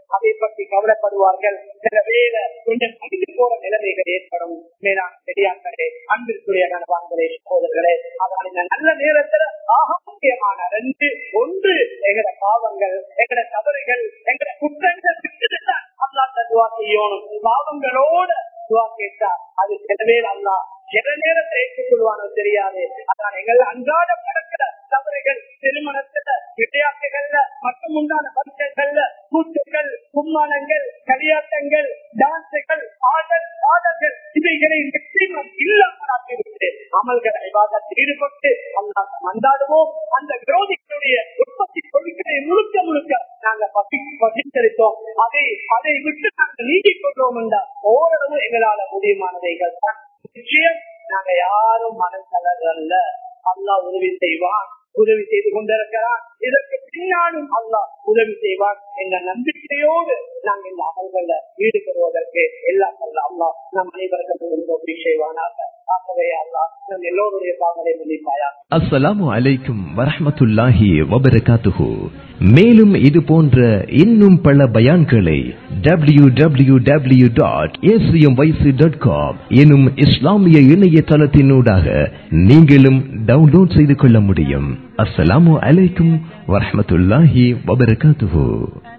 அதை பற்றி கவலைப்படுவார்கள் சில வேலை கொஞ்சம் அடித்து போற நிலைமைகள் ஏற்படும் மேலான பெரியார்களே அன்பிற்குரிய கணவான்களே சகோதரர்களே அதனால் இந்த நல்ல நேரத்துல ஆக முக்கியமான ரெண்டு ஒன்று எங்கட பாவங்கள் எங்கட தவறுகள் எங்கட குற்றங்கள் விட்டுதான் அல்லாட்ட துவா செய்யணும் பாவங்களோட துவா கேட்டா அது சிலவே அல்லா சில நேரத்தை ஏற்றுக்கொள்வானோ தெரியாது அதான் எங்கள் அன்றாட நடக்கிற தவறுகள் திருமணத்துல விளையாட்டுகள்ல மற்றும் உண்டான பரிசல்கள்ல கூத்துக்கள் கும்மானங்கள் களியாட்டங்கள் டான்ஸுகள் ஆடல் பாடல்கள் இவைகளை நிச்சயம் இல்லாமல் ஆக்கிவிட்டு அமல்களை விவாதத்தில் ஈடுபட்டு அல்லாத மந்தாடுவோம் அந்த விரோதிகளுடைய உற்பத்தி பொருட்களை முழுக்க முழுக்க நாங்க பசி பசித்தளித்தோம் அதை அதை விட்டு நாங்கள் நீக்கிக் கொண்டோம் என்றால் ஓரளவு எங்களால முடியுமானவைகள் தான் நிச்சயம் நாங்க யாரும் மனசலரல்ல அல்லா உதவி செய்வான் உதவி செய்து கொண்டிருக்கிறான் இதற்கு பின்னாலும் அல்லா உதவி செய்வான் என்ற நம்பிக்கையோடு நாங்கள் இந்த அமல்கள்ல ஈடுபடுவதற்கு எல்லாம் அல்ல அல்லா நம் அனைவருக்கும் உதவி செய்வானாக ஆகவே அல்லா நம் எல்லோருடைய பாவனை மன்னிப்பாயா அஸ்ஸலாமு அலைக்கும் வரஹ்மத்துல்லாஹி வபரகாத்துஹு மேலும் இது போன்ற இன்னும் பல பயான்களை W W W dot dot com எனும் இஸ்லாமிய இணையதளத்தினூடாக நீங்களும் டவுன்லோட் செய்து கொள்ள முடியும் அஸ்ஸலாமு அலைக்கும் வரஹ்மத்துல்லாஹி வபரகாத்துஹு